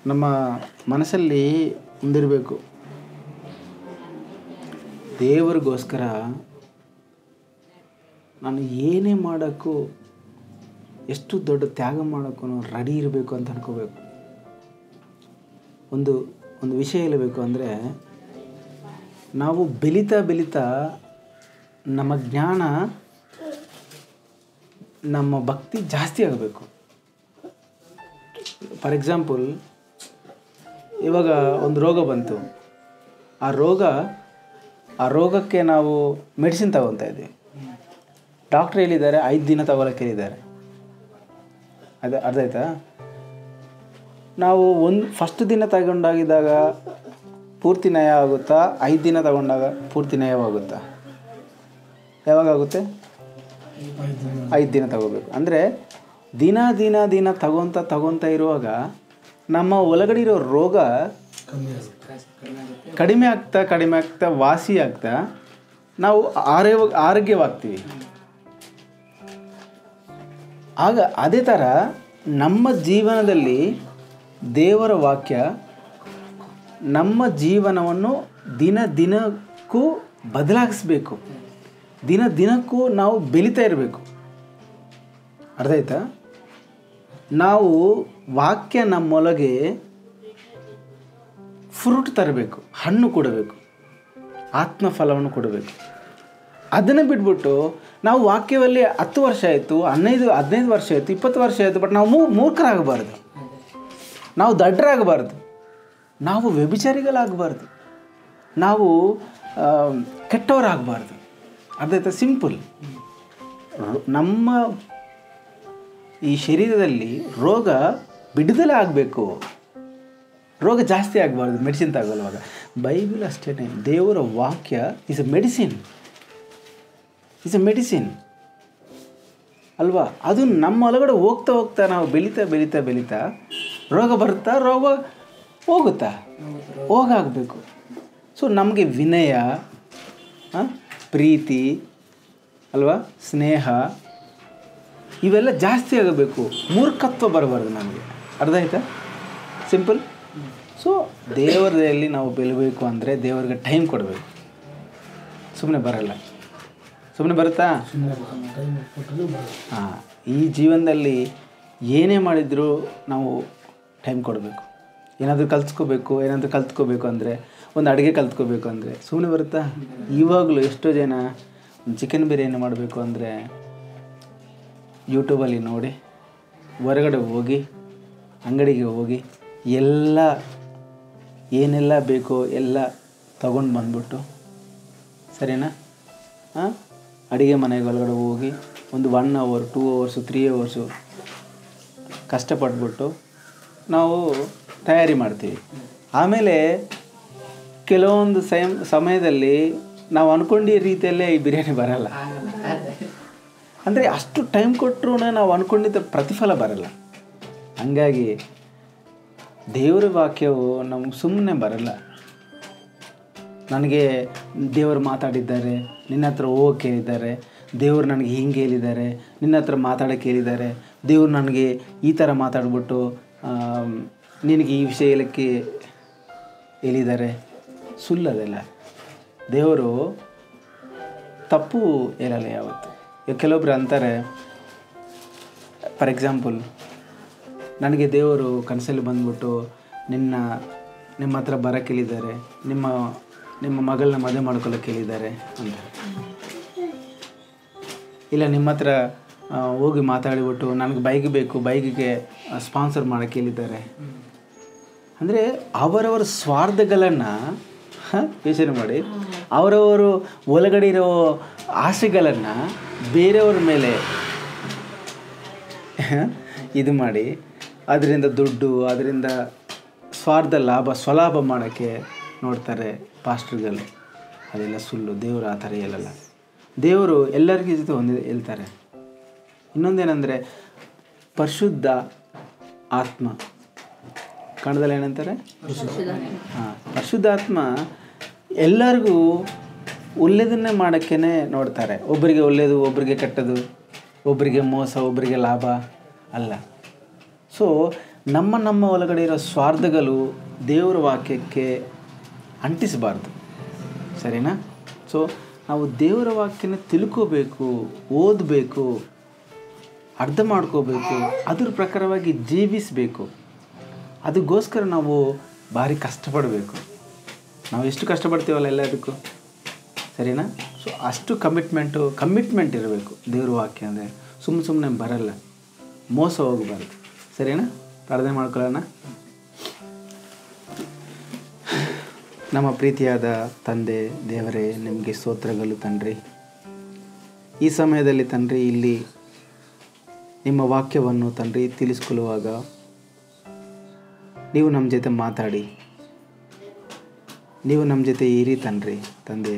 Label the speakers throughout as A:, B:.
A: ನಮ್ಮ ಮನಸ್ಸಲ್ಲಿ ಹೊಂದಿರಬೇಕು ದೇವರಿಗೋಸ್ಕರ ನಾನು ಏನೇ ಮಾಡೋಕ್ಕೂ ಎಷ್ಟು ದೊಡ್ಡ ತ್ಯಾಗ ಮಾಡೋಕ್ಕೂ ರೆಡಿ ಇರಬೇಕು ಅಂತ ಅನ್ಕೋಬೇಕು ಒಂದು ಒಂದು ವಿಷಯ ಹೇಳಬೇಕು ಅಂದರೆ ನಾವು ಬೆಳೀತಾ ಬೆಳೀತಾ ನಮ್ಮ ಜ್ಞಾನ ನಮ್ಮ ಭಕ್ತಿ ಜಾಸ್ತಿ ಆಗಬೇಕು ಫಾರ್ ಎಕ್ಸಾಂಪಲ್ ಇವಾಗ ಒಂದು ರೋಗ ಬಂತು ಆ ರೋಗ ಆ ರೋಗಕ್ಕೆ ನಾವು ಮೆಡಿಸಿನ್ ತಗೊತಾ ಇದ್ದೀವಿ ಡಾಕ್ಟ್ರ್ ಹೇಳಿದ್ದಾರೆ ಐದು ದಿನ ತಗೊಳಕ್ಕೆ ಹೇಳಿದ್ದಾರೆ ಅದು ಅರ್ಥ ಆಯ್ತಾ ನಾವು ಒಂದು ಫಸ್ಟ್ ದಿನ ತಗೊಂಡಾಗಿದ್ದಾಗ ಪೂರ್ತಿ ನಯ ಆಗುತ್ತಾ ಐದು ದಿನ ತಗೊಂಡಾಗ ಪೂರ್ತಿ ನಯವಾಗುತ್ತಾ ಯಾವಾಗ ಆಗುತ್ತೆ ಐದು ದಿನ ತಗೋಬೇಕು ಅಂದರೆ ದಿನ ದಿನ ದಿನ ತಗೊತ ತಗೊತ ಇರುವಾಗ ನಮ್ಮ ಒಳಗಡೆ ಇರೋ ರೋಗ ಕಡಿಮೆ ಆಗ್ತಾ ಕಡಿಮೆ ಆಗ್ತಾ ವಾಸಿ ಆಗ್ತಾ ನಾವು ಆರೋಗ್ಯ ಆರೋಗ್ಯವಾಗ್ತೀವಿ ಆಗ ಅದೇ ಥರ ನಮ್ಮ ಜೀವನದಲ್ಲಿ ದೇವರ ವಾಕ್ಯ ನಮ್ಮ ಜೀವನವನ್ನು ದಿನ ದಿನಕ್ಕೂ ಬದಲಾಗಿಸ್ಬೇಕು ದಿನ ದಿನಕ್ಕೂ ನಾವು ಬೆಳೀತಾ ಇರಬೇಕು ಅರ್ಥ ಆಯ್ತಾ ನಾವು ವಾಕ್ಯ ನಮ್ಮೊಳಗೆ ಫ್ರೂಟ್ ತರಬೇಕು ಹಣ್ಣು ಕೊಡಬೇಕು ಆತ್ಮಫಲವನ್ನು ಕೊಡಬೇಕು ಅದನ್ನು ಬಿಟ್ಬಿಟ್ಟು ನಾವು ವಾಕ್ಯದಲ್ಲಿ ಹತ್ತು ವರ್ಷ ಆಯಿತು ಹದಿನೈದು ಹದಿನೈದು ವರ್ಷ ಆಯಿತು ಇಪ್ಪತ್ತು ವರ್ಷ ಆಯಿತು ಬಟ್ ನಾವು ಮೂ ಮೂರ್ಖರಾಗಬಾರ್ದು ನಾವು ದಡ್ಡರಾಗಬಾರ್ದು ನಾವು ವ್ಯಭಿಚಾರಿಗಳಾಗಬಾರ್ದು ನಾವು ಆ, ಕೆಟ್ಟವರಾಗಬಾರ್ದು ಅದಾಯ್ತಾ ಸಿಂಪಲ್ ನಮ್ಮ ಈ ಶರೀರದಲ್ಲಿ ರೋಗ ಬಿಡುದಲೆ ಆಗಬೇಕು ರೋಗ ಜಾಸ್ತಿ ಆಗಬಾರ್ದು ಮೆಡಿಸಿನ್ ತಗೊಳ್ಳುವಾಗ ಬೈಬಲ್ ಅಷ್ಟೇ ದೇವರ ವಾಕ್ಯ is a medicine is a medicine ಅಲ್ವಾ ಅದು ನಮ್ಮ ಒಳಗಡೆ ಹೋಗ್ತಾ ಹೋಗ್ತಾ ನಾವು ಬೆಳೀತಾ ಬೆಳೀತಾ ಬೆಳೀತಾ ರೋಗ ಬರುತ್ತಾ ರೋಗ ಹೋಗುತ್ತಾ ಹೋಗಾಗಬೇಕು ಸೊ ನಮಗೆ ವಿನಯ ಆ, ಪ್ರೀತಿ ಅಲ್ವಾ ಸ್ನೇಹ ಇವೆಲ್ಲ ಜಾಸ್ತಿ ಆಗಬೇಕು ಮೂರ್ಖತ್ವ ಬರಬಾರ್ದು ನಮಗೆ ಅರ್ಥ ಆಯ್ತಾ ಸಿಂಪಲ್ ಸೊ ದೇವರದಲ್ಲಿ ನಾವು ಬೆಳಬೇಕು ಅಂದರೆ ದೇವರಿಗೆ ಟೈಮ್ ಕೊಡಬೇಕು ಸುಮ್ಮನೆ ಬರಲ್ಲ ಸುಮ್ಮನೆ ಬರುತ್ತಾ ಹಾಂ ಈ ಜೀವನದಲ್ಲಿ ಏನೇ ಮಾಡಿದರೂ ನಾವು ಟೈಮ್ ಕೊಡಬೇಕು ಏನಾದರೂ ಕಲ್ತ್ಕೋಬೇಕು ಏನಾದರೂ ಕಲ್ತ್ಕೋಬೇಕು ಅಂದರೆ ಒಂದು ಅಡುಗೆ ಕಲ್ತ್ಕೋಬೇಕು ಅಂದರೆ ಸುಮ್ಮನೆ ಬರುತ್ತಾ ಇವಾಗಲೂ ಎಷ್ಟೋ ಜನ ಒಂದು ಚಿಕನ್ ಬಿರಿಯಾನಿ ಮಾಡಬೇಕು ಅಂದರೆ ಯೂಟ್ಯೂಬಲ್ಲಿ ನೋಡಿ ಹೊರಗಡೆ ಹೋಗಿ ಅಂಗಡಿಗೆ ಹೋಗಿ ಎಲ್ಲ ಏನೆಲ್ಲ ಬೇಕೋ ಎಲ್ಲ ತಗೊಂಡು ಬಂದ್ಬಿಟ್ಟು ಸರಿನಾ ಹಾಂ ಅಡುಗೆ ಮನೆಗೆ ಒಳಗಡೆ ಹೋಗಿ ಒಂದು one hour two hours three hours ಕಷ್ಟಪಟ್ಬಿಟ್ಟು ನಾವು ತಯಾರಿ ಮಾಡ್ತೀವಿ ಆಮೇಲೆ ಕೆಲವೊಂದು ಸಯಂ ಸಮಯದಲ್ಲಿ ನಾವು ಅಂದ್ಕೊಂಡಿದ್ದ ರೀತಿಯಲ್ಲೇ ಈ ಬಿರಿಯಾನಿ ಬರಲ್ಲ ಅಂದರೆ ಅಷ್ಟು ಟೈಮ್ ಕೊಟ್ಟರು ನಾವು ಅಂದ್ಕೊಂಡಿದ್ದ ಪ್ರತಿಫಲ ಬರಲ್ಲ ಹಂಗಾಗಿ ದೇವರ ವಾಕ್ಯವು ನಮ್ಗೆ ಸುಮ್ಮನೆ ಬರಲ್ಲ ನನಗೆ ದೇವರು ಮಾತಾಡಿದ್ದಾರೆ ನಿನ್ನ ಹತ್ರ ಹೋಗಕ್ಕೆ ಹೇಳಿದ್ದಾರೆ ದೇವರು ನನಗೆ ಹಿಂಗೆ ಹೇಳಿದ್ದಾರೆ ನಿನ್ನ ಹತ್ರ ಮಾತಾಡೋಕ್ಕೆ ಹೇಳಿದ್ದಾರೆ ದೇವರು ನನಗೆ ಈ ಥರ ಮಾತಾಡ್ಬಿಟ್ಟು ಆಮ್, ನಿನಗೆ ಈ ವಿಷಯ ಹೇಳಕ್ಕೆ ಹೇಳಿದ್ದಾರೆ ಸುಳ್ಳದೆಲ್ಲ ದೇವರು ತಪ್ಪು ಹೇಳಲ್ಲ ಯಾವತ್ತು ಈಗ ಕೆಲವೊಬ್ರು ಅಂತಾರೆ ಫಾರ್ ಎಕ್ಸಾಂಪಲ್ ನನಗೆ ದೇವರು ಕನಸಲ್ಲಿ ಬಂದ್ಬಿಟ್ಟು ನಿನ್ನ ನಿಮ್ಮ ಹತ್ರ ಬರೋಕ್ಕೆ ಹೇಳಿದ್ದಾರೆ ನಿಮ್ಮ ನಿಮ್ಮ ಮಗಳನ್ನ ಮದುವೆ ಮಾಡ್ಕೊಳ್ಳೋಕೆ ಹೇಳಿದ್ದಾರೆ ಅಂತ ಇಲ್ಲ ನಿಮ್ಮ ಹತ್ರ ಆ, ಹೋಗಿ ಮಾತಾಡಿಬಿಟ್ಟು ನನಗೆ ಬೈಕ್ ಬೇಕು ಬೈಕಿಗೆ ಸ್ಪಾನ್ಸರ್ ಮಾಡೋಕ್ಕೆ ಹೇಳಿದ್ದಾರೆ ಅಂದರೆ ಅವರವರ ಸ್ವಾರ್ಥಗಳನ್ನು ಯೋಚನೆ ಮಾಡಿ ಅವರವರು ಒಳಗಡೆ ಇರೋ ಆಸೆಗಳನ್ನು ಬೇರೆಯವ್ರ ಮೇಲೆ ಇದು ಮಾಡಿ ಅದರಿಂದ ದುಡ್ಡು ಅದರಿಂದ ಸ್ವಾರ್ಥ ಲಾಭ ಸ್ವಲಾಭ ಮಾಡೋಕ್ಕೆ ನೋಡ್ತಾರೆ ಪಾಸ್ಟ್ರುಗಳು ಅದೆಲ್ಲ ಸುಳ್ಳು ದೇವರು ಆ ಥರ ಹೇಳಲ್ಲ ದೇವರು ಎಲ್ಲರಿಗೂ ಜೊತೆ ಹೊಂದಿ ಹೇಳ್ತಾರೆ ಇನ್ನೊಂದೇನೆಂದರೆ ಪರಿಶುದ್ಧ ಆತ್ಮ ಕನ್ನಡದಲ್ಲಿ ಏನಂತಾರೆ ಹಾಂ ಪರಿಶುದ್ಧಾತ್ಮ ಎಲ್ಲರಿಗೂ ಒಳ್ಳೆಯದನ್ನೇ ಮಾಡೋಕ್ಕೇ ನೋಡ್ತಾರೆ ಒಬ್ಬರಿಗೆ ಒಳ್ಳೆಯದು ಒಬ್ಬರಿಗೆ ಕೆಟ್ಟದು ಒಬ್ಬರಿಗೆ ಮೋಸ ಒಬ್ಬರಿಗೆ ಲಾಭ ಅಲ್ಲ ಸೊ ನಮ್ಮ ನಮ್ಮ ಒಳಗಡೆ ಇರೋ ಸ್ವಾರ್ಥಗಳು ದೇವರ ವಾಕ್ಯಕ್ಕೆ ಅಂಟಿಸಬಾರ್ದು ಸರಿನಾ ಸೊ ನಾವು ದೇವರ ವಾಕ್ಯನ ತಿಳ್ಕೋಬೇಕು ಓದಬೇಕು ಅರ್ಥ ಮಾಡ್ಕೋಬೇಕು ಅದ್ರ ಪ್ರಕಾರವಾಗಿ ಜೀವಿಸಬೇಕು ಅದಕ್ಕೋಸ್ಕರ ನಾವು ಭಾರಿ ಕಷ್ಟಪಡಬೇಕು ನಾವು ಎಷ್ಟು ಕಷ್ಟಪಡ್ತೀವಲ್ಲ ಎಲ್ಲದಕ್ಕೂ ಸರಿನಾ ಸೊ ಅಷ್ಟು ಕಮಿಟ್ಮೆಂಟು ಕಮಿಟ್ಮೆಂಟ್ ಇರಬೇಕು ದೇವ್ರ ವಾಕ್ಯ ಅಂದರೆ ಸುಮ್ಮನೆ ಸುಮ್ಮನೆ ಬರಲ್ಲ ಮೋಸ ಹೋಗಬಾರ್ದು ಸರಿನಾ ಪ್ರಾರ್ಥನೆ ಮಾಡ್ಕೊಳ್ಳೋಣ ನಮ್ಮ ಪ್ರೀತಿಯಾದ ತಂದೆ ದೇವರೇ ನಿಮಗೆ ಸ್ತೋತ್ರಗಳು ತಂಡ್ರಿ ಈ ಸಮಯದಲ್ಲಿ ತಂಡ್ರಿ ಇಲ್ಲಿ ನಿಮ್ಮ ವಾಕ್ಯವನ್ನು ತಂಡ್ರಿ ತಿಳಿಸ್ಕೊಳ್ಳುವಾಗ ನೀವು ನಮ್ಮ ಜೊತೆ ಮಾತಾಡಿ ನೀವು ನಮ್ಮ ಜೊತೆ ಇರಿ ತನ್ರಿ ತಂದೆ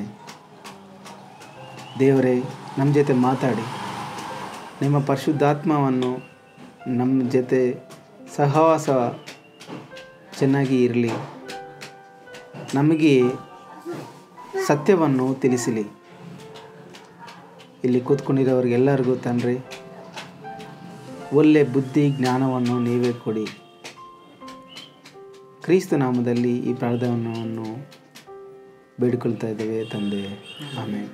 A: ದೇವರೇ ನಮ್ಮ ಜೊತೆ ಮಾತಾಡಿ ನಿಮ್ಮ ಪರಿಶುದ್ಧಾತ್ಮವನ್ನು ನಮ್ಮ ಜೊತೆ ಸಹವಾಸ ಚೆನ್ನಾಗಿ ಇರಲಿ ನಮಗೆ ಸತ್ಯವನ್ನು ತಿಳಿಸಲಿ ಇಲ್ಲಿ ಕೂತ್ಕೊಂಡಿರೋರಿಗೆಲ್ಲರಿಗೂ ತಂದ್ರಿ ಒಳ್ಳೆ ಬುದ್ಧಿ ಜ್ಞಾನವನ್ನು ನೀವೇ ಕೊಡಿ ಕ್ರಿಸ್ತ ನಾಮದಲ್ಲಿ ಈ ಪ್ರಾರ್ಥನೆಯನ್ನು ಬೇಡಿಕೊಳ್ತಾ ಇದ್ದೇವೆ ತಂದೆ ಆಮೇಲೆ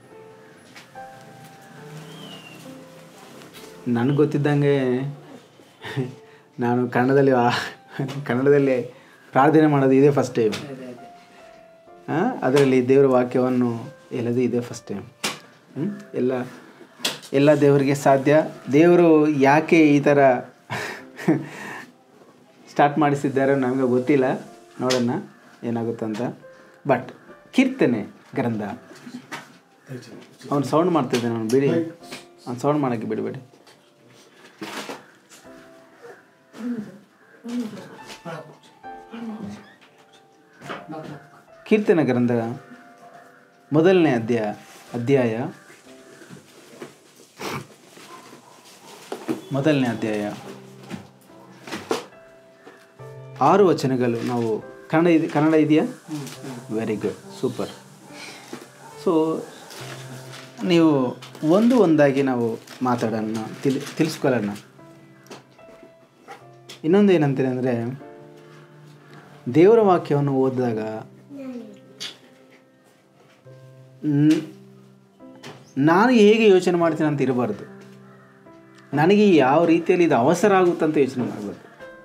A: ನನಗೆ ಗೊತ್ತಿದ್ದಂಗೆ ನಾನು ಕನ್ನಡದಲ್ಲಿ ಆ- ಕನ್ನಡದಲ್ಲಿ ಪ್ರಾರ್ಥನೆ ಮಾಡೋದು ಇದೇ ಫಸ್ಟ್ ಟೈಮ್ ಅದರಲ್ಲಿ ದೇವರ ವಾಕ್ಯವನ್ನು ಹೇಳೋದು ಇದೇ ಫಸ್ಟ್ ಟೈಮ್ ಎಲ್ಲ ಎಲ್ಲ ದೇವರಿಗೆ ಸಾಧ್ಯ ದೇವರು ಯಾಕೆ ಈ ಥರ ಸ್ಟಾರ್ಟ್ ಮಾಡಿಸಿದ್ದಾರೆ ನಮಗೆ ಗೊತ್ತಿಲ್ಲ ನೋಡೋಣ ಏನಾಗುತ್ತಂತ ಬಟ್ ಕೀರ್ತನೆ ಗ್ರಂಥ ಅವ್ನು ಸೌಂಡ್ ಮಾಡ್ತಿದ್ದಾನೆ ಅವ್ನು ಬಿಡಿ ಅವ್ನು ಸೌಂಡ್ ಮಾಡೋಕ್ಕೆ ಬಿಡಬೇಡಿ ಕೀರ್ತನೆ ಗ್ರಂಥ ಮೊದಲನೇ ಅಧ್ಯಾಯ ಅಧ್ಯಾಯ ಮೊದಲನೇ ಅಧ್ಯಾಯ ಆರು ವಚನಗಳು ನಾವು ಕನ್ನಡ ಇದೆ ಕನ್ನಡ ಇದೆಯಾ ವೆರಿ ಗುಡ್ ಸೂಪರ್ ಸೊ ನೀವು ಒಂದು ಒಂದಾಗಿ ನಾವು ಮಾತಾಡೋಣ ತಿಳಿ ತಿಳಿಸ್ಕೊಳ್ಳೋಣ ಇನ್ನೊಂದು ಏನಂತೀರಿ ಅಂದರೆ ದೇವರ ವಾಕ್ಯವನ್ನು ಓದಿದಾಗ ನ್- ನಾನು ಹೇಗೆ ಯೋಚನೆ ಮಾಡ್ತೀನಿ ಅಂತ ಇರಬಾರ್ದು ನನಗೆ ಯಾವ ರೀತಿಯಲ್ಲಿ ಇದು ಅವಸರ ಆಗುತ್ತಂತ ಯೋಚನೆ ಮಾಡಬೇಕು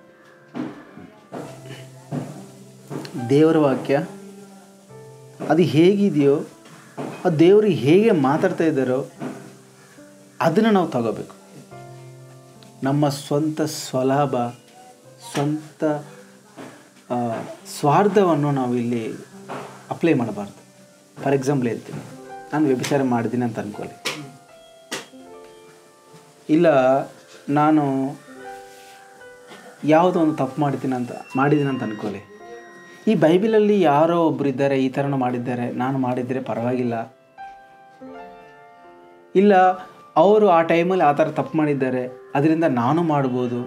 A: ದೇವರ ವಾಕ್ಯ ಅದು ಹೇಗಿದೆಯೋ ಅದು ದೇವರು ಹೇಗೆ ಮಾತಾಡ್ತಾ ಇದ್ದಾರೋ ಅದನ್ನು ನಾವು ತಗೋಬೇಕು ನಮ್ಮ ಸ್ವಂತ ಸ್ವಲಾಭ ಸ್ವಂತ ಆ, ಸ್ವಾರ್ಥವನ್ನು ನಾವು ಇಲ್ಲಿ ಅಪ್ಲೈ ಮಾಡಬಾರ್ದು ಫಾರ್ ಎಕ್ಸಾಂಪಲ್ ಹೇಳ್ತೀನಿ ನಾನು ವ್ಯಭಿಚಾರ ಮಾಡಿದ್ದೀನಿ ಅಂತ ಅಂದ್ಕೊಳ್ಳಿ ಇಲ್ಲ ನಾನು ಯಾವುದೋ ಒಂದು ತಪ್ಪು ಮಾಡ್ತೀನಿ ಅಂತ ಮಾಡಿದ್ದೀನಿ ಅಂತ ಅಂದ್ಕೊಳ್ಳಿ ಈ ಬೈಬಿಲಲ್ಲಿ ಯಾರೋ ಒಬ್ರು ಇದ್ದಾರೆ ಈ ಥರನೂ ಮಾಡಿದ್ದಾರೆ ನಾನು ಮಾಡಿದರೆ ಪರವಾಗಿಲ್ಲ ಇಲ್ಲ ಅವರು ಆ ಟೈಮಲ್ಲಿ ಆ ಥರ ತಪ್ಪು ಮಾಡಿದ್ದಾರೆ ಅದರಿಂದ ನಾನು ಮಾಡ್ಬೋದು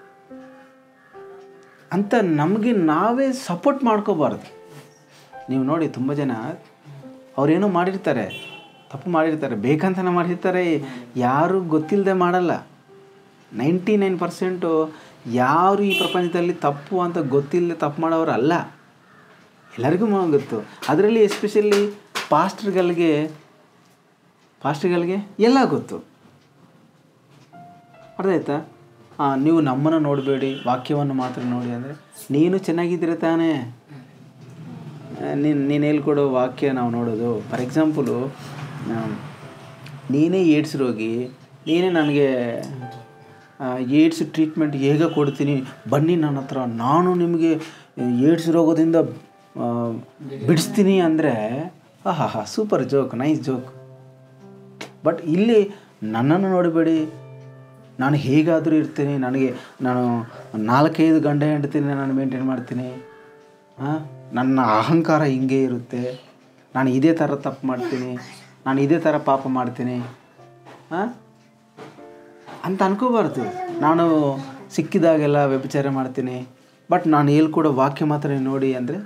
A: ಅಂತ ನಮಗೆ ನಾವೇ ಸಪೋರ್ಟ್ ಮಾಡ್ಕೋಬಾರ್ದು ನೀವು ನೋಡಿ ತುಂಬ ಜನ ಅವ್ರೇನೋ ಮಾಡಿರ್ತಾರೆ ತಪ್ಪು ಮಾಡಿರ್ತಾರೆ ಬೇಕಂತನೇ ಮಾಡಿರ್ತಾರೆ ಯಾರು ಗೊತ್ತಿಲ್ಲದೆ ಮಾಡಲ್ಲ ನೈಂಟಿ ನೈನ್ ಪರ್ಸೆಂಟು ಯಾರು ಈ ಪ್ರಪಂಚದಲ್ಲಿ ತಪ್ಪು ಅಂತ ಗೊತ್ತಿಲ್ಲದೆ ತಪ್ಪು ಮಾಡೋರು ಅಲ್ಲ ಎಲ್ಲರಿಗೂ ಮ- ಗೊತ್ತು ಅದರಲ್ಲಿ ಎಸ್ಪೆಷಲಿ ಪಾಸ್ಟ್ರ್ಗಳಿಗೆ ಪಾಸ್ಟ್ರ್ಗಳಿಗೆ ಎಲ್ಲ ಗೊತ್ತು ಅರ್ಥ ಆಯ್ತಾ ಹಾಂ ನೀವು ನಮ್ಮನ್ನು ನೋಡಬೇಡಿ ವಾಕ್ಯವನ್ನು ಮಾತ್ರ ನೋಡಿ ಅಂದರೆ ನೀನು ಚೆನ್ನಾಗಿದ್ದೀರ ತಾನೇ ನೀನು ನೀನು ಹೇಳ್ಕೊಡೋ ವಾಕ್ಯ ನಾವು ನೋಡೋದು ಫಾರ್ ಎಕ್ಸಾಂಪಲು ನೀನೇ ಏಡ್ಸ್ ರೋಗಿ ನೀನೇ ನನಗೆ ಏಡ್ಸ್ ಟ್ರೀಟ್ಮೆಂಟ್ ಹೇಗೆ ಕೊಡ್ತೀನಿ ಬನ್ನಿ ನನ್ನ ಹತ್ರ ನಾನು ನಿಮಗೆ ಏಡ್ಸ್ ರೋಗದಿಂದ ಆ, ಬಿಡಿಸ್ತೀನಿ ಅಂದರೆ ಆಹಾ ಹಾ super joke nice joke but ಇಲ್ಲಿ ನನ್ನನ್ನು ನೋಡಬೇಡಿ ನಾನು ಹೇಗಾದರೂ ಇರ್ತೀನಿ ನನಗೆ ನಾನು ನಾಲ್ಕೈದು ಗಂಟೆ ಹೆಂಡ್ತೀನಿ ನಾನು ಮೇಂಟೈನ್ ಮಾಡ್ತೀನಿ ಹಾಂ ನನ್ನ ಅಹಂಕಾರ ಹಿಂಗೆ ಇರುತ್ತೆ ನಾನು ಇದೇ ಥರ ತಪ್ಪು ಮಾಡ್ತೀನಿ ನಾನು ಇದೇ ಥರ ಪಾಪ ಮಾಡ್ತೀನಿ ಹಾಂ ಅಂತ ಅನ್ಕೋಬಾರ್ದು ನಾನು ಸಿಕ್ಕಿದಾಗೆಲ್ಲ ವ್ಯಭಿಚಾರ ಮಾಡ್ತೀನಿ ಬಟ್ ನಾನು ಹೇಳ್ಕೊಡೋ ವಾಕ್ಯ ಮಾತ್ರ ನೋಡಿ ಅಂದರೆ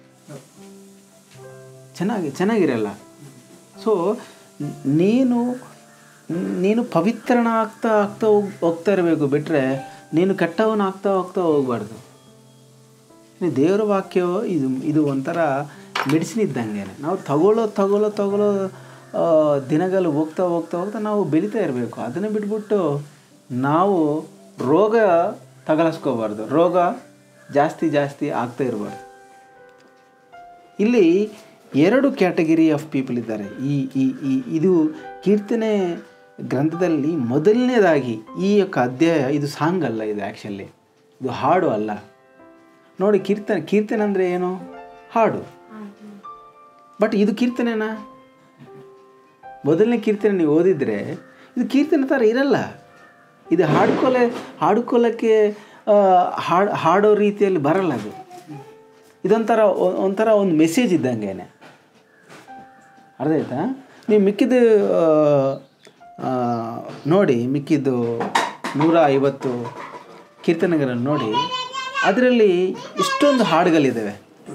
A: ಚೆನ್ನಾಗಿ ಚೆನ್ನಾಗಿರಲ್ಲ ಸೊ ನೀನು ನೀನು ಪವಿತ್ರನ ಆಗ್ತಾ ಆಗ್ತಾ ಹೋಗ್ ಹೋಗ್ತಾ ಇರಬೇಕು ಬಿಟ್ಟರೆ ನೀನು ಕೆಟ್ಟವನು ಆಗ್ತಾ ಹೋಗ್ತಾ ಹೋಗ್ಬಾರ್ದು ಇನ್ನು ದೇವರ ವಾಕ್ಯವು ಇದು ಇದು ಒಂಥರ ಮೆಡಿಸಿನ್ ಇದ್ದಂಗೆ ನಾವು ತಗೊಳ್ಳೋ ತಗೊಳ್ಳೋ ತಗೊಳ್ಳೋ ಆ, ದಿನಗಳು ಹೋಗ್ತಾ ಹೋಗ್ತಾ ಹೋಗ್ತಾ ನಾವು ಬೆಳೀತಾ ಇರಬೇಕು ಅದನ್ನು ಬಿಟ್ಬಿಟ್ಟು ನಾವು ರೋಗ ತಗಲಿಸ್ಕೋಬಾರ್ದು ರೋಗ ಜಾಸ್ತಿ ಜಾಸ್ತಿ ಆಗ್ತಾ ಇರಬಾರ್ದು ಇಲ್ಲಿ ಎರಡು ಕ್ಯಾಟಗರಿ ಆಫ್ ಪೀಪಲ್ ಇದ್ದಾರೆ ಈ ಈ ಈ ಇದು ಕೀರ್ತನೆ ಗ್ರಂಥದಲ್ಲಿ ಮೊದಲನೇದಾಗಿ ಈ యొక్క ಅಧ್ಯಾಯ ಇದು ಸಾಂಗ್ ಅಲ್ಲ ಇದು ಆ್ಯಕ್ಚುಲಿ ಇದು ಹಾಡು ಅಲ್ಲ ನೋಡಿ ಕೀರ್ತನೆ ಕೀರ್ತನೆ ಅಂದರೆ ಏನು ಹಾಡು ಬಟ್ ಇದು ಕೀರ್ತನೆನಾ ಮೊದಲನೇ ಕೀರ್ತನೆ ನೀವು ಓದಿದರೆ ಇದು ಕೀರ್ತನೆ ಥರ ಇರಲ್ಲ ಇದು ಹಾಡ್ಕೊಲೆ ಹಾಡ್ಕೊಳ್ಳೋಕ್ಕೆ ಆ, ಹಾಡ್ ಹಾಡೋ ರೀತಿಯಲ್ಲಿ ಬರಲ್ಲ ಅದು ಇದೊಂಥರ ಒ- ಒಂಥರ ಒಂದು ಮೆಸೇಜ್ ಇದ್ದಂಗೆ ಅರ್ಥ ಆಯ್ತಾ ನೀವು ಮಿಕ್ಕಿದ್ದು ಆ, ಆ, ನೋಡಿ ಮಿಕ್ಕಿದ್ದು ನೂರ ಐವತ್ತು ಕೀರ್ತನೆಗಳನ್ನು ನೋಡಿ ಅದರಲ್ಲಿ ಎಷ್ಟೊಂದು ಹಾಡುಗಳಿದ್ದಾವೆ